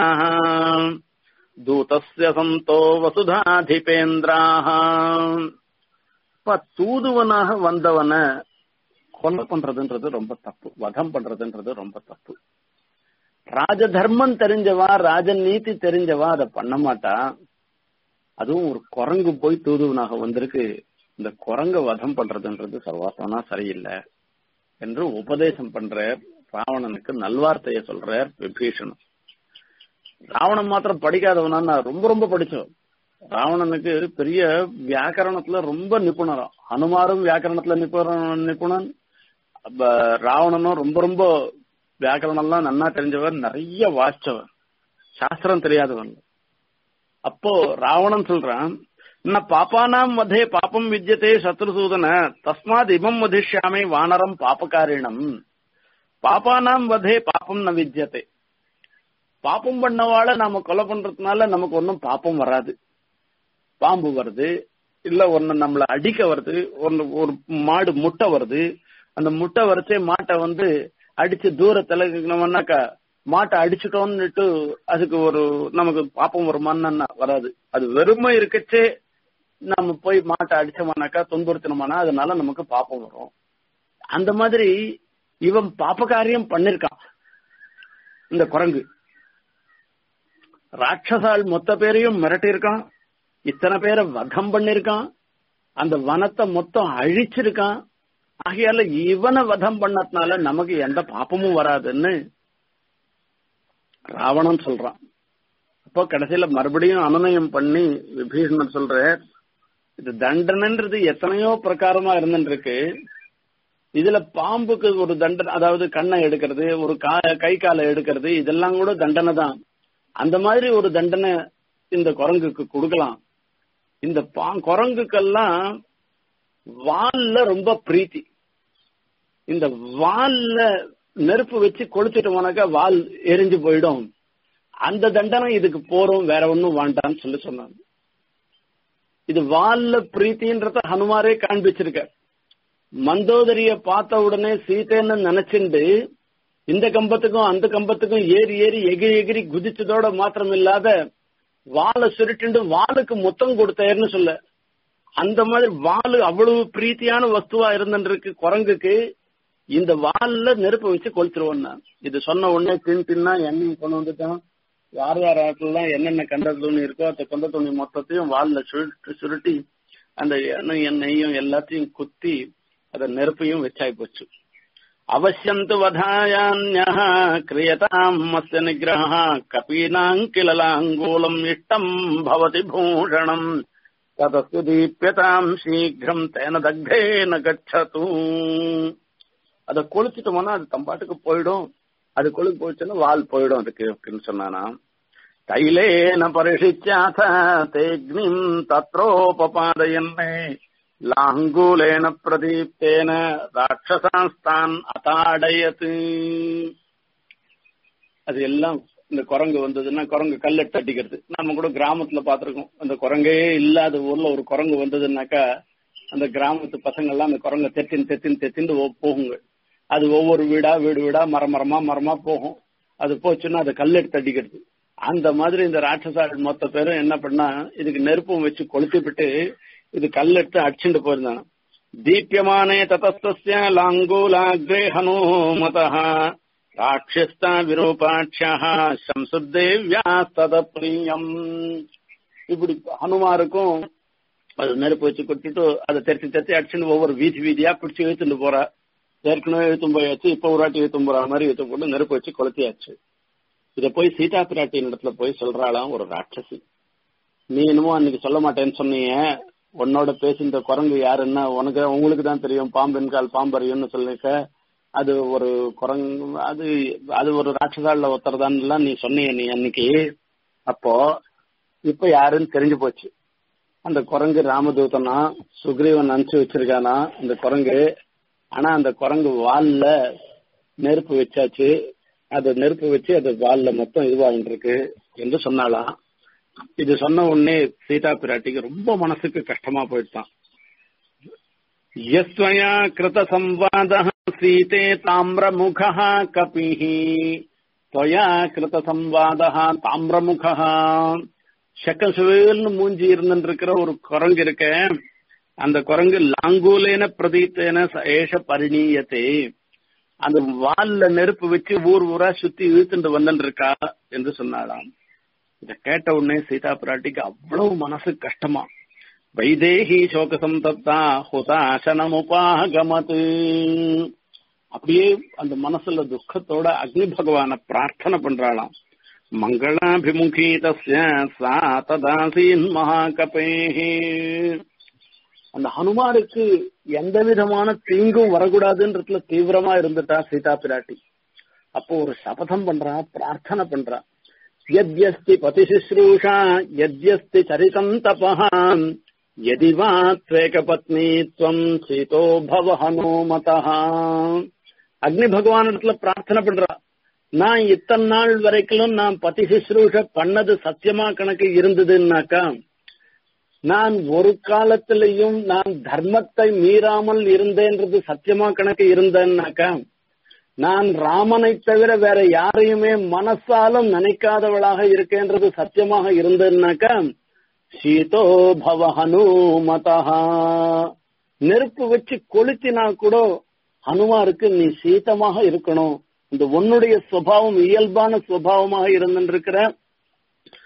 தூதஸ்ய சந்தோ வசுதாதிபேந்திராக இப்ப தூதுவனாக வந்தவன கொலை பண்றதுன்றது ரொம்ப தப்பு வதம் பண்றதுன்றது ரொம்ப தப்பு ராஜதர்மம் தெரிஞ்சவா ராஜநீதி தெரிஞ்சவா அதை பண்ண மாட்டா அதுவும் ஒரு குரங்கு போய் தூதுவனாக வந்திருக்கு இந்த குரங்க வதம் பண்றதுன்றது சர்வாசனா சரியில்லை என்று உபதேசம் பண்ற ராவணனுக்கு நல்வார்த்தைய சொல்றார் விபீஷணன் ராவணன் மாத்திரம் படிக்காதவனா ரொம்ப ரொம்ப படிச்சோம் ராவணனுக்கு பெரிய வியாக்கரணத்துல ரொம்ப நிபுணரம் ஹனுமாரும் வியாக்கரணத்துல நிபுணன் நிபுணன் ராவணனும் ரொம்ப ரொம்ப வியாக்கரணம் எல்லாம் நன்னா தெரிஞ்சவர் நிறைய வாசிச்சவர் சாஸ்திரம் தெரியாதவன் அப்போ ராவணன் சொல்றான் ந பாப்பானாம் வதே பாப்பம் வித்தியதே சத்ருசூதன தஸ்மாத் இமம் வதிஷ்யாமே வானரம் பாப்பகாரிணம் பாப்பானாம் வதே பாப்பம் ந வித்தியதே பாப்பம் பண்ணவாள நாம கொலை பண்றதுனால நமக்கு ஒன்னும் பாப்பம் வராது பாம்பு வருது இல்ல ஒன்னு நம்மள அடிக்க வருது ஒன்னு ஒரு மாடு முட்டை வருது அந்த முட்டை வரைச்சே மாட்டை வந்து அடிச்சு தூரத்துல நம்மனாக்கா மாட்டை அடிச்சுட்டோம்னுட்டு அதுக்கு ஒரு நமக்கு பாப்பம் வருமானா வராது அது வெறுமை இருக்கச்சே நம்ம போய் மாட்டை அடிச்சோமானாக்கா துன்புறுத்தினோமானா அதனால நமக்கு பாப்பம் வரும் அந்த மாதிரி இவன் பாப்ப காரியம் பண்ணிருக்கான் இந்த குரங்கு ராட்சசால் மொத்த பேரையும் மிரட்டியிருக்கான் இத்தனை பேரை வதம் பண்ணிருக்கான் அந்த வனத்தை மொத்தம் அழிச்சிருக்கான் ஆகையால இவனை வதம் பண்ணதுனால நமக்கு எந்த பாப்பமும் வராதுன்னு ராவணன் சொல்றான் அப்போ கடைசியில மறுபடியும் அனுநயம் பண்ணி விபீஷணன் சொல்ற இது தண்டனைன்றது எத்தனையோ பிரகாரமா இருந்துருக்கு இதுல பாம்புக்கு ஒரு தண்டனை அதாவது கண்ணை எடுக்கிறது ஒரு கை காலை எடுக்கிறது இதெல்லாம் கூட தண்டனை தான் அந்த மாதிரி ஒரு தண்டனை இந்த குரங்குக்கு கொடுக்கலாம் இந்த பா குரங்குக்கெல்லாம் வால்ல ரொம்ப பிரீத்தி இந்த வால்ல நெருப்பு வச்சு கொளுத்திட்டோம்னாக்கா வால் எரிஞ்சு போயிடும் அந்த தண்டனை இதுக்கு போறோம் வேற ஒன்னும் வேண்டாம்னு சொல்லி சொன்னாங்க இது வால்ல பிரீத்தின்றத ஹனுமாரே காண்பிச்சிருக்க மந்தோதரிய பார்த்த உடனே சீதைன்னு நினைச்சுண்டு இந்த கம்பத்துக்கும் அந்த கம்பத்துக்கும் ஏறி ஏறி எகிரி எகிரி குதிச்சதோட மாத்திரம் இல்லாத வாழை சுருட்டு வாளுக்கு மொத்தம் கொடுத்தாருன்னு சொல்ல அந்த மாதிரி வாளு அவ்வளவு பிரீத்தியான வஸ்துவா இருந்துருக்கு குரங்குக்கு இந்த வால்ல நெருப்பு வச்சு கொளுத்துருவோம் நான் இது சொன்ன உடனே தின் தின்னா எண்ணெய் கொண்டு வந்துட்டான் யார் யார் ஆட்டுலாம் என்னென்ன கந்த துணி இருக்கோ அந்த கந்த துணி மொத்தத்தையும் வால்ல சுருட்டி சுருட்டி அந்த எண்ணெய் எண்ணெயும் எல்லாத்தையும் குத்தி அத நெருப்பையும் வச்சாய் போச்சு அவசியந்து வதாயான்யா கிரியதாம் மஸ்ய நிகிரஹ கபீனாங் கிலலாங்கூலம் இஷ்டம் பவதி பூஷணம் ததஸ்து தீப்யதாம் சீக்கிரம் தேன தக்தேன கச்சது அதை கொளுத்திட்டோம்னா அது தம்பாட்டுக்கு போயிடும் அது கொழுக்கு போயிடுச்சுன்னா வால் போயிடும் அதுக்கு அப்படின்னு சொன்னானா தைலேன பரிஷிச்சாத தேக்னிம் தத்ரோபாதயன்னே லாங்கூலேன பிரதீப்தேன ராட்சசாஸ்தான் அதாடயத்து அது எல்லாம் இந்த குரங்கு வந்ததுன்னா குரங்கு கல்லெட்டு அடிக்கிறது நம்ம கூட கிராமத்துல பாத்திருக்கோம் அந்த குரங்கே இல்லாத ஊர்ல ஒரு குரங்கு வந்ததுன்னாக்கா அந்த கிராமத்து பசங்க எல்லாம் அந்த குரங்க தெத்தின் தெத்தின் தெத்தின்னு போகுங்க அது ஒவ்வொரு வீடா வீடு வீடா மரம் மரமா மரமா போகும் அது போச்சுன்னா அது கல்லெடுத்து அடிக்கிறது அந்த மாதிரி இந்த ராட்சசாள் மொத்த பேரும் என்ன பண்ணா இதுக்கு நெருப்பம் வச்சு கொளுத்திவிட்டு இது கல்லெடுத்து அடிச்சுட்டு போயிருந்தாங்க தீபியமானே ததஸ்திய லாங்கூலாக்ரே ஹனுமத ராட்சஸ்தா விரூபாட்சியா சம்சுத்தேவ்யா ததப்பிரியம் இப்படி ஹனுமாருக்கும் அது நெருப்பு வச்சு கொட்டிட்டு அதை தெரிச்சு தெரிச்சு அடிச்சுட்டு ஒவ்வொரு வீதி வீதியா பிடிச்சி இழுத்துட்டு போறா ஏற்கனவே இழுத்தும் போயாச்சு இப்ப ஒரு வாட்டி இழுத்தும் போற மாதிரி இழுத்து போட்டு நெருப்பு வச்சு கொளுத்தியாச்சு இத போய் சீதா பிராட்டியின் இடத்துல போய் சொல்றாளாம் ஒரு ராட்சசி நீ என்னமோ அன்னைக்கு சொல்ல மாட்டேன்னு சொன்னீங்க உன்னோட பேசின்ற குரங்கு யாருன்னா உனக்கு உங்களுக்கு தான் தெரியும் பாம்பின் கால் பாம்பறியும்னு சொல்லிக்க அது ஒரு குரங்கு அது அது ஒரு ராட்சசால ஒருத்தர் நீ சொன்னீங்க நீ அன்னைக்கு அப்போ இப்ப யாருன்னு தெரிஞ்சு போச்சு அந்த குரங்கு ராமதூதனா சுக்ரீவன் அனுப்பிச்சு வச்சிருக்கானா அந்த குரங்கு ஆனா அந்த குரங்கு வால்ல நெருப்பு வச்சாச்சு அது நெருப்பு வச்சு அது வால்ல மொத்தம் இதுவாகிட்டு இருக்கு என்று சொன்னாலாம் இது சொன்ன உடனே சீதா பிராட்டிக்கு ரொம்ப மனசுக்கு கஷ்டமா போயிட்டான் யஸ்வயா கிருத சம்வாத சீதே தாமிரமுக கபிஹி त्वया கிருத சம்வாத தாமிரமுக சக்கசுவேல்னு மூஞ்சி இருந்துருக்கிற ஒரு குரங்கு இருக்க அந்த குரங்கு லாங்கூலேன பிரதீத்தேன ஏஷ பரிணீயத்தே அந்த வால்ல நெருப்பு வச்சு ஊர் ஊரா சுத்தி இழுத்துட்டு வந்துட்டு இருக்கா என்று சொன்னாலாம் இத கேட்ட உடனே சீதா பிராட்டிக்கு அவ்வளவு மனசு கஷ்டமா வைதேகி சோக சந்தப்தா ஹுதாசனம் உபாகமது அப்படியே அந்த மனசுல துக்கத்தோட அக்னி பகவான பிரார்த்தனை பண்றாளாம் மங்களாபிமுகி தஸ்ய சா ததாசீன் மகாகபேஹே அந்த ஹனுமாருக்கு எந்த விதமான தீங்கும் வரக்கூடாதுன்றதுல தீவிரமா இருந்துட்டா சீதா பிராட்டி அப்போ ஒரு சபதம் பண்றா பிரார்த்தனை பண்றா यद्यस्ति पतिशुश्रूषा यद्यस्ति चरितम् तपः यदि वा त्वेकपत्नी त्वम् சீதோ பவ ஹனுமதः அக்னி பகவானிடத்துல பிரார்த்தனை பண்றா நான் இத்தனை நாள் வரைக்கும் நான் பதி சுশ্ரூஷ பண்ணது சத்தியமா கணக்கு இருந்ததுன்னாக்கா நான் ஒரு காலத்திலையும் நான் தர்மத்தை மீறாமல் இருந்தேன்றது சத்தியமா கணக்கு இருந்தேன்னாக்கா நான் ராமனை தவிர வேற யாரையுமே மனசாலும் நினைக்காதவளாக இருக்கேன்றது சத்தியமாக இருந்ததுனாக்கா சீதோ பவ ஹனுமதா நெருப்பு வச்சு கொளுத்தினா கூட ஹனுமாருக்கு நீ சீதமாக இருக்கணும் இந்த உன்னுடைய சுவாவம் இயல்பான சுவாவமாக இருந்திருக்கிற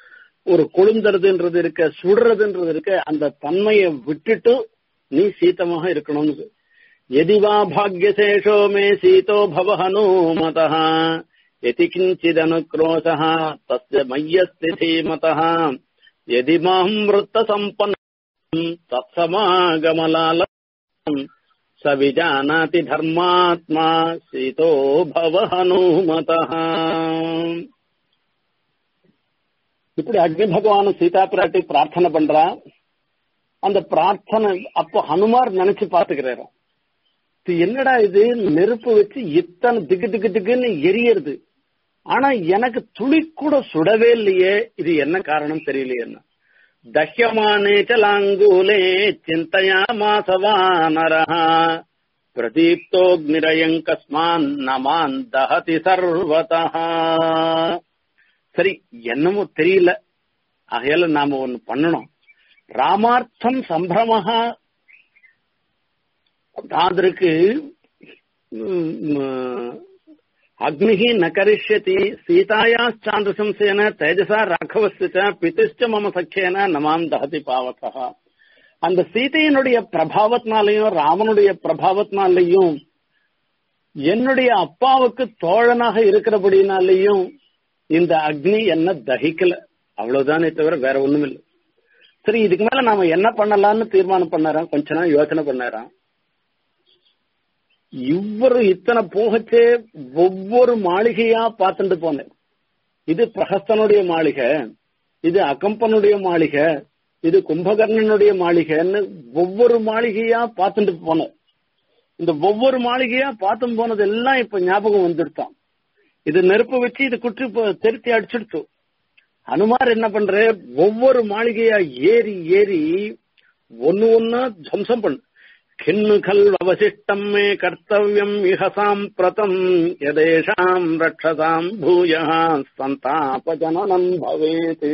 ஒரு கொழுந்துறதுன்றது இருக்க சுடுறதுன்றது இருக்க அந்த தன்மையை விட்டுட்டு நீ சீத்தமாக இருக்கணும்னு எதிவா பாக்யசேஷோ மே சீதோ பவ ஹனுமதः यति किञ्चिदनुक्रोशः तस्य मय्यस्ति मतः यदि माम् वृत्तसम्पन्नम् तत्समागमलालम् स विजानाति धर्मात्मा सीतो भव हनुमतः இப்படி அக்னி பகவான் சீதா பிராட்டி பிரார்த்தனை பண்றா அந்த பிரார்த்தனை அப்போ ஹனுமார் நினைச்சு பாத்துக்கிறாரு இது என்னடா இது நெருப்பு வச்சு இத்தனை திக்கு திக்கு திக்குன்னு எரியறது ஆனா எனக்கு துளி கூட சுடவே இல்லையே இது என்ன காரணம் தெரியலையே தஹ்யமானே சலாங்கூலே சிந்தையா மாசவானரா பிரதீப்தோக்னிரயங் கஸ்மான் நமான் தஹதி சர்வதா சரி என்னமோ தெரியல ஆகையால நாம ஒண்ணு பண்ணணும் ராமார்த்தம் சம்பிரமஹா தாதருக்கு அக்னிஹி ந கரிஷ்யதி சீதாயாச்சாந்திரசம்சேன தேஜசா ராഘவஸ்ய பிதிஷ்ட மம சக்கியன நமாம் தகதி பாவகா அந்த சீதையினுடைய பிரபாவத்தினாலையும் ராமனுடைய பிரபாவத்தினாலையும் என்னுடைய அப்பாவுக்கு தோழனாக இருக்கிறபடினாலையும் இந்த அக்னி என்ன தகிக்கல அவ்வளவுதானே தவிர வேற ஒண்ணும் இல்லை சரி இதுக்கு மேல நாம என்ன பண்ணலாம்னு தீர்மானம் பண்ணாராம் கொஞ்ச நாள் யோசனை பண்ணாராம் இவ்வொரு இத்தனை போகச்சே ஒவ்வொரு மாளிகையா பார்த்துட்டு போனேன் இது பிரகஸ்தனுடைய மாளிகை இது அகம்பனுடைய மாளிகை இது கும்பகர்ணனுடைய மாளிகைன்னு ஒவ்வொரு மாளிகையா பார்த்துட்டு போனேன் இந்த ஒவ்வொரு மாளிகையா பார்த்தும் போனது எல்லாம் இப்ப ஞாபகம் வந்துடுத்தான் இது நெருப்பு வச்சு இது குற்றி திருத்தி அடிச்சுடுத்து ஹனுமார் என்ன பண்ற ஒவ்வொரு மாளிகையா ஏறி ஏறி ஒன்னு ஒன்னா துவம்சம் பண்ணு கிண்ணு கல் அவசிஷ்டம் மே கர்த்தவியம் இஹ சாம்பிரதம் எதேஷாம் ரட்சதாம் பூயா சந்தாபஜனனம் பவேத்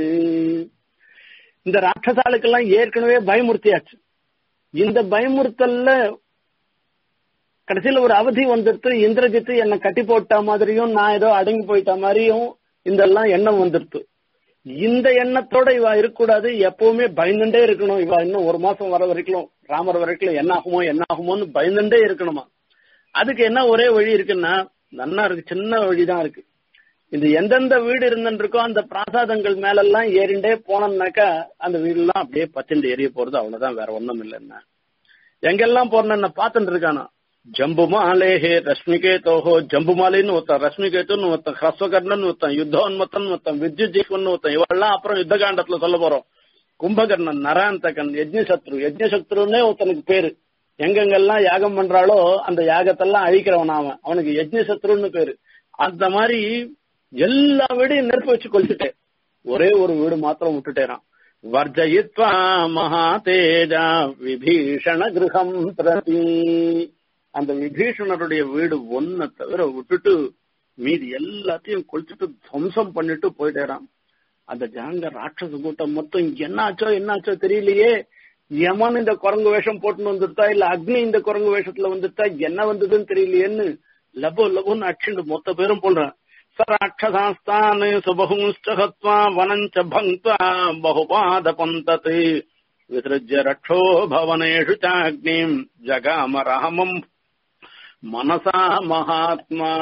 இந்த ராட்சசாளுக்கெல்லாம் ஏற்கனவே பயமுறுத்தியாச்சு இந்த பயமுறுத்தல்ல கடைசியில ஒரு அவதி வந்துடுத்து இந்திரஜித்து என்னை கட்டி போட்ட மாதிரியும் நான் ஏதோ அடங்கி போயிட்ட மாதிரியும் இதெல்லாம் எண்ணம் வந்துடுத்து இந்த எண்ணத்தோட இவ இருக்கக்கூடாது எப்பவுமே பயந்துட்டே இருக்கணும் இவ இன்னும் ஒரு மாசம் வர வரைக்கும் ராமர் வரைக்கும் என்ன ஆகுமோ என்ன ஆகுமோன்னு பயந்துட்டே இருக்கணுமா அதுக்கு என்ன ஒரே வழி இருக்குன்னா நன்னா இருக்கு சின்ன வழிதான் இருக்கு இந்த எந்தெந்த வீடு இருந்துருக்கோ அந்த பிராசாதங்கள் மேலெல்லாம் ஏறிண்டே போனோம்னாக்கா அந்த வீடுலாம் அப்படியே பச்சண்டு எரிய போறது அவ்வளவுதான் வேற ஒண்ணும் இல்லைன்னா எங்கெல்லாம் போறேன்னு பார்த்துட்டு இருக்கானா ஜம்புமாலேஹே ரஷ்மிகேதோஹோ ஜம்புமாலின்னு ஒருத்தன் ரஷ்மிகேத்துன்னு ஒருத்தன் ஹ்ரஸ்வகர்ணன் ஒருத்தன் யுத்தோன்மத்தன் ஒருத்தன் வித்யுத் ஜீவன் ஒருத்தன் இவெல்லாம் அப்புறம் யுத்த காண்டத்துல சொல்ல போறோம் கும்பகர்ணன் நராந்தகன் யஜ்னசத்ரு யஜ்னசத்ருன்னே ஒருத்தனுக்கு பேரு எங்கெங்கெல்லாம் யாகம் பண்றாளோ அந்த யாகத்தெல்லாம் அழிக்கிறவன் அவன் அவனுக்கு யஜ்னசத்ருன்னு பேரு அந்த மாதிரி எல்லா வீடையும் நெருப்பு வச்சு கொளுத்துட்டேன் ஒரே ஒரு வீடு மாத்திரம் விட்டுட்டேறான் வர்ஜயித்வா மகா தேஜா விபீஷண கிரகம் பிரதி அந்த விபீஷணருடைய வீடு ஒன்ன தவிர விட்டுட்டு மீதி எல்லாத்தையும் கொளுத்துட்டு துவம்சம் பண்ணிட்டு போயிட்டேறான் அந்த ஜாங்க ராட்சச கூட்டம் மொத்தம் என்னாச்சோ என்னாச்சோ தெரியலையே யமன் இந்த குரங்கு வேஷம் போட்டுன்னு வந்துட்டா இல்ல அக்னி இந்த குரங்கு வேஷத்துல வந்துட்டா என்ன வந்ததுன்னு தெரியலையேன்னு லபோ லபோன்னு அடிச்சுட்டு மொத்த பேரும் போடுறான் சராட்சசாஸ்தான் சுபகும்ச்ச ஹத்வா வனஞ்ச பங்க்வா பகுபாத பந்தத் விசிருஜ்ய ரட்சோ பவனேஷு சாக்னிம் ஜகாம ராமம் மனசா மகாத்மா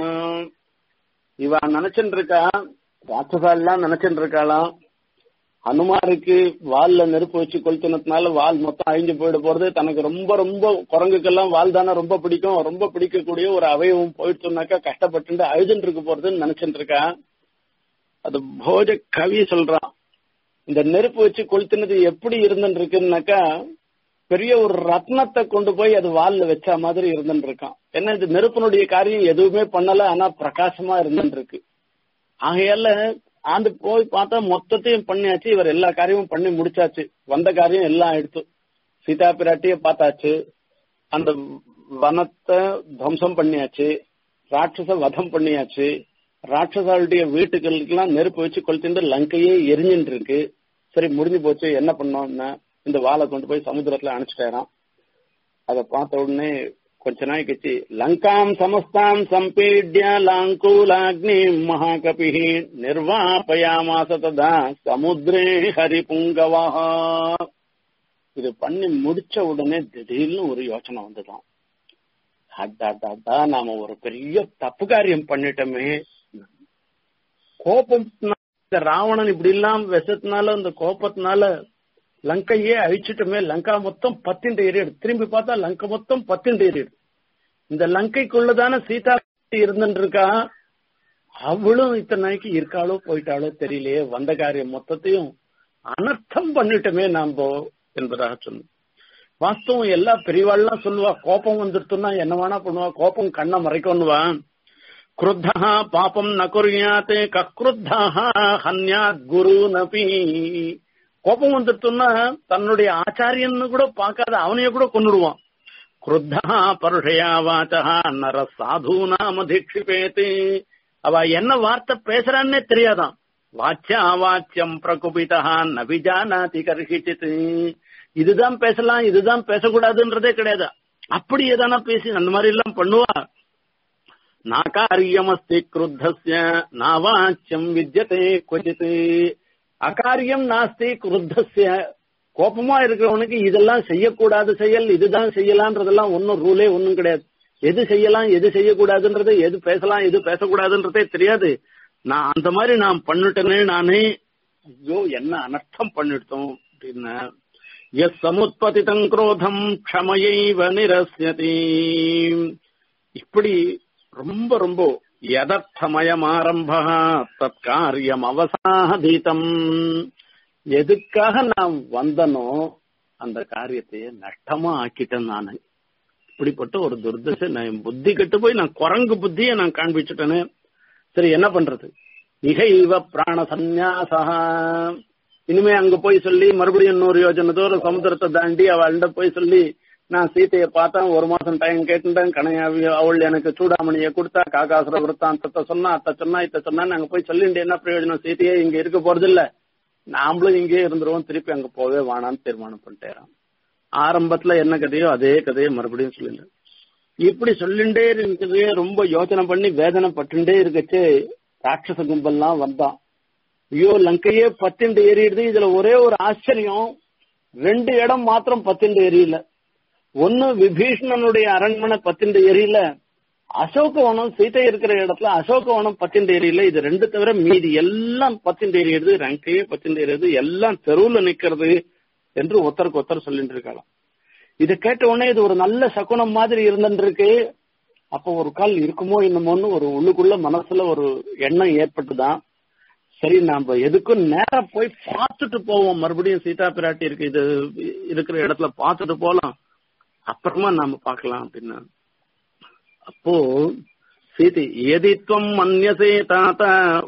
இவ நினைச்சுட்டு இருக்கா ராட்சசாலாம் நினைச்சுட்டு இருக்காளாம் ஹனுமாருக்கு வால்ல நெருப்பு வச்சு கொளுத்தினதுனால வால் மொத்தம் அழிஞ்சு போயிட போறது தனக்கு ரொம்ப ரொம்ப குரங்குக்கெல்லாம் வால் தானே ரொம்ப பிடிக்கும் ரொம்ப பிடிக்கக்கூடிய ஒரு அவயவம் போயிடுச்சுனாக்கா கஷ்டப்பட்டு அழுதுட்டு இருக்க போறதுன்னு நினைச்சிட்டு இருக்கா அது போஜ கவி சொல்றான் இந்த நெருப்பு வச்சு கொளுத்தினது எப்படி இருந்துட்டு இருக்குன்னாக்கா பெரிய ஒரு ரத்னத்தை கொண்டு போய் அது வால்ல வச்ச மாதிரி இருந்துட்டு இருக்கான் ஏன்னா இது நெருப்பினுடைய காரியம் எதுவுமே பண்ணல ஆனா பிரகாசமா இருந்துட்டு இருக்கு ஆகையால ஆண்டு போய் பார்த்தா மொத்தத்தையும் பண்ணியாச்சு இவர் எல்லா காரியமும் பண்ணி முடிச்சாச்சு வந்த காரியம் எல்லாம் ஆயிடுச்சு சீதா பிராட்டிய பார்த்தாச்சு அந்த வனத்தை துவம்சம் பண்ணியாச்சு ராட்சச வதம் பண்ணியாச்சு ராட்சசாளுடைய வீட்டுகளுக்கெல்லாம் நெருப்பு வச்சு கொளுத்திட்டு லங்கையே எரிஞ்சுட்டு இருக்கு சரி முடிஞ்சு போச்சு என்ன பண்ணோம்னா இந்த வாழை கொண்டு போய் சமுத்திரத்துல அணைச்சிட்டாராம் அதை பார்த்த உடனே கொஞ்ச நாள் கழிச்சு லங்காம் சமஸ்தாம் சம்பீட்ய லாங்கூலாக்னி மகாகபி நிர்வாபயாமாச ததா சமுத்திரே ஹரிபுங்கவா இது பண்ணி முடிச்ச உடனே திடீர்னு ஒரு யோசனை வந்துதான் அடாடாடா நாம ஒரு பெரிய தப்பு காரியம் பண்ணிட்டோமே கோபம் இந்த ராவணன் இப்படி எல்லாம் விஷத்தினால இந்த கோபத்தினால லங்கையே அழிச்சிட்டுமே லங்கா மொத்தம் பத்தின் ஏறிடு திரும்பி பார்த்தா லங்கை மொத்தம் பத்தின் ஏறிடு இந்த லங்கைக்குள்ளதான சீதா இருந்துட்டு இருக்கா அவளும் இத்தனை நாளைக்கு இருக்காளோ போயிட்டாளோ தெரியலையே வந்த காரியம் மொத்தத்தையும் அனர்த்தம் பண்ணிட்டோமே நாம என்பதாக சொன்னோம் வாஸ்தவம் எல்லா பெரியவாள்லாம் சொல்லுவா கோபம் வந்துடுத்துன்னா என்ன வேணா பண்ணுவா கோபம் கண்ணை மறைக்கணுவா क्रुद्धः पापम् न कुर्यात् கக்ருத்தः ஹன்யாத் குரு நபி கோபம் வந்துட்டுன்னா தன்னுடைய ஆச்சாரியன்னு கூட பார்க்காத அவனைய கூட கொன்னுடுவான் क्रुद्धः பருஷயா வாச்சா நர சாதுனாம் அதிக்ஷிபேத்து அவ என்ன வார்த்தை பேசுறான்னே தெரியாதான் வாச்சியா வாச்சியம் பிரகுபிதா நபிஜானாதி கர்ஹிச்சித் இதுதான் பேசலாம் இதுதான் பேசக்கூடாதுன்றதே கிடையாது அப்படி எதானா பேசி அந்த மாதிரி எல்லாம் பண்ணுவா நாகாரியமஸ்தி கிருத்தஸ்ய நாவாச்சியம் வித்யதே கொச்சித் அகாரியம் நாஸ்தி கிருத்தஸ்ய கோபமா இருக்கிறவனுக்கு இதெல்லாம் செய்யக்கூடாது செயல் இதுதான் செய்யலான்றதெல்லாம் ஒன்னும் ரூலே ஒன்னும் கிடையாது எது செய்யலாம் எது செய்யக்கூடாதுன்றது எது பேசலாம் எது பேசக்கூடாதுன்றதே தெரியாது நான் அந்த மாதிரி நான் பண்ணிட்டேனே நானே ஐயோ என்ன அனர்த்தம் பண்ணிட்டோம் அப்படின்னா எஸ் சமுத்பதிதம் குரோதம் க்ஷமையைவ நிரஸ்யதி இப்படி ரொம்ப ரொம்ப யதர்த்தமயம் ஆரம்ப தற்காரியம் அவசாதீதம் எதுக்காக நான் வந்தனோ அந்த காரியத்தையே நஷ்டமா ஆக்கிட்டேன் நானு இப்படிப்பட்ட ஒரு துர்தசை நான் புத்தி கெட்டு போய் நான் குரங்கு புத்தியை நான் காண்பிச்சுட்டேனே சரி என்ன பண்றது இகைவ பிராண சந்நியாசா இனிமே அங்க போய் சொல்லி மறுபடியும் இன்னொரு யோஜனை தூரம் சமுத்திரத்தை தாண்டி அவள்கிட்ட போய் சொல்லி நான் சீத்தையை பார்த்தேன் ஒரு மாசம் டைம் கேட்டுட்டேன் கணையாவி அவள் எனக்கு சூடாமணியை கொடுத்தா காகாசுர விருத்தாந்தத்தை சொன்னா அத்தை சொன்னா இத்த சொன்னா நாங்க போய் சொல்லிட்டு என்ன பிரயோஜனம் சீத்தையே இங்க இருக்க போறது இல்ல நாமளும் இங்கே இருந்துருவோம் திருப்பி அங்க போவே வேணாம்னு தீர்மானம் பண்ணிட்டேன் ஆரம்பத்துல என்ன கதையோ அதே கதையை மறுபடியும் சொல்லிட்டு இப்படி சொல்லிண்டே இருக்குது ரொம்ப யோசனை பண்ணி வேதனை பட்டுண்டே இருக்கச்சு ராட்சச கும்பல்லாம் வந்தான் ஐயோ லங்கையே பத்திண்டு ஏறிடுது இதுல ஒரே ஒரு ஆச்சரியம் ரெண்டு இடம் மாத்திரம் பத்திண்டு எரியல ஒன்னு விபீஷணனுடைய அரண்மனை பத்திண்டு எரியல அசோகவனம் சீதை இருக்கிற இடத்துல அசோகவனம் பத்திண்டு எரியல இது ரெண்டு தவிர மீதி எல்லாம் பத்திண்டு எரியுது ரங்கையே பத்திண்டு எரியுது எல்லாம் தெருவுல நிக்கிறது என்று ஒருத்தருக்கு ஒருத்தர் சொல்லிட்டு இருக்கலாம் இதை கேட்ட உடனே இது ஒரு நல்ல சகுனம் மாதிரி இருந்துருக்கு அப்போ ஒரு கால் இருக்குமோ என்னமோன்னு ஒரு உள்ளுக்குள்ள மனசுல ஒரு எண்ணம் ஏற்பட்டுதான் சரி நாம எதுக்கும் நேரா போய் பார்த்துட்டு போவோம் மறுபடியும் சீதா பிராட்டி இருக்கு இது இருக்கிற இடத்துல பார்த்துட்டு போலாம் அப்புறமா நாம பார்க்கலாம் அப்படின்னா அப்போ சீதை எதித்வம் மன்யசே தாத்த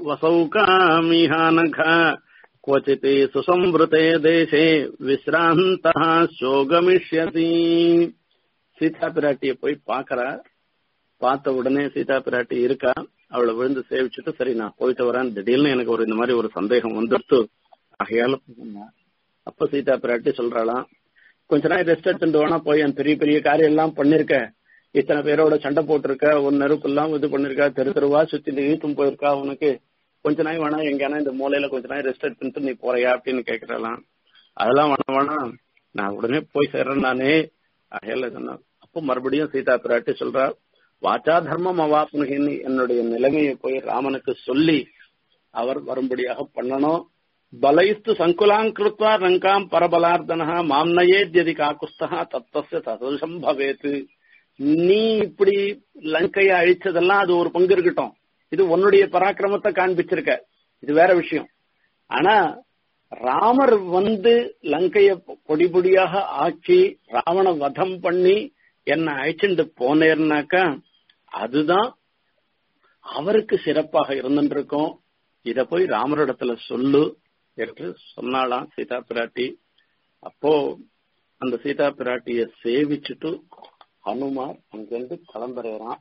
வசௌகாமிஹானக क्वचित् सुसंवृते தேசே விஸ்ராந்த சோகமிஷ்யதி சீதா பிராட்டிய போய் பாக்குறா பார்த்த உடனே சீதா பிராட்டி இருக்கா அவளை விழுந்து சேவிச்சுட்டு சரி நான் போயிட்டு வரேன் திடீர்னு எனக்கு ஒரு இந்த மாதிரி ஒரு சந்தேகம் வந்துடுத்து ஆகையால அப்ப சீதா பிராட்டி சொல்றாளாம் கொஞ்ச நாள் ரெஸ்ட் எடுத்துட்டு வேணா போய் என் பெரிய பெரிய காரியம் எல்லாம் பண்ணிருக்க இத்தனை பேரோட சண்டை போட்டிருக்க உன் நெருப்பு எல்லாம் இது பண்ணிருக்கா தெரு தெருவா சுத்தி இழுத்தும் போயிருக்கா உனக்கு கொஞ்ச நாள் வேணா எங்கேனா இந்த மூலையில கொஞ்ச நாள் ரெஸ்ட் எடுத்துட்டு நீ போறியா அப்படின்னு கேக்குறலாம் அதெல்லாம் வேணாம் வேணாம் நான் உடனே போய் சேர்றேன் நானே அகையில சொன்னேன் அப்போ மறுபடியும் சீதா பிராட்டி சொல்றா வாச்சா தர்மம் அவாப்னுகின்னு என்னுடைய நிலைமையை போய் ராமனுக்கு சொல்லி அவர் வரும்படியாக பண்ணணும் பலைஸ்து சங்குலாம் கிருத்வா ரங்காம் பரபலார்த்தனா மாம்னயேத்யதி காக்குஸ்தா தத்தஸ்ய சதோஷம் பவேத்து நீ இப்படி லங்கையை அழிச்சதெல்லாம் அது ஒரு பங்கு இருக்கட்டும் இது உன்னுடைய பராக்கிரமத்தை காண்பிச்சிருக்க இது வேற விஷயம் ஆனா ராமர் வந்து லங்கைய பொடி பொடியாக ஆக்கி ராவண வதம் பண்ணி என்ன அழைச்சிட்டு போனேர்னாக்கா அதுதான் அவருக்கு சிறப்பாக இருந்துருக்கும் இத போய் ராமரிடத்துல சொல்லு என்று சொன்னாலாம் சீதா பிராட்டி அப்போ அந்த சீதா பிராட்டிய சேவிச்சுட்டு ஹனுமார் அங்கிருந்து கிளம்புறான்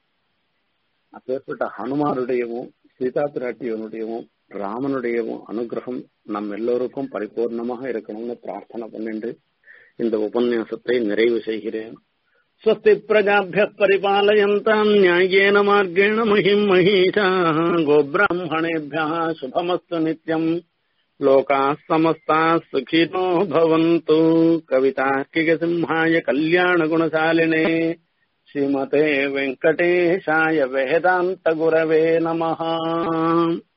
அப்பேற்பட்ட ஹனுமாருடையவும் சீதா பிராட்டியனுடையவும் ராமனுடையவும் அனுகிரகம் நம் எல்லோருக்கும் பரிபூர்ணமாக இருக்கணும்னு பிரார்த்தனை பண்ணிட்டு இந்த உபன்யாசத்தை நிறைவு செய்கிறேன் स्वस्ति प्रजाभ्यः परिपालयन्ताम् न्याय्येन मार्गेण महिम् महिषाः गोब्राह्मणेभ्यः शुभमस्तु नित्यम् लोकाः समस्ताः सुखिनो भवन्तु कवितार्किकसिंहाय कल्याणगुणशालिने श्रीमते वेङ्कटेशाय वेदान्तगुरवे नमः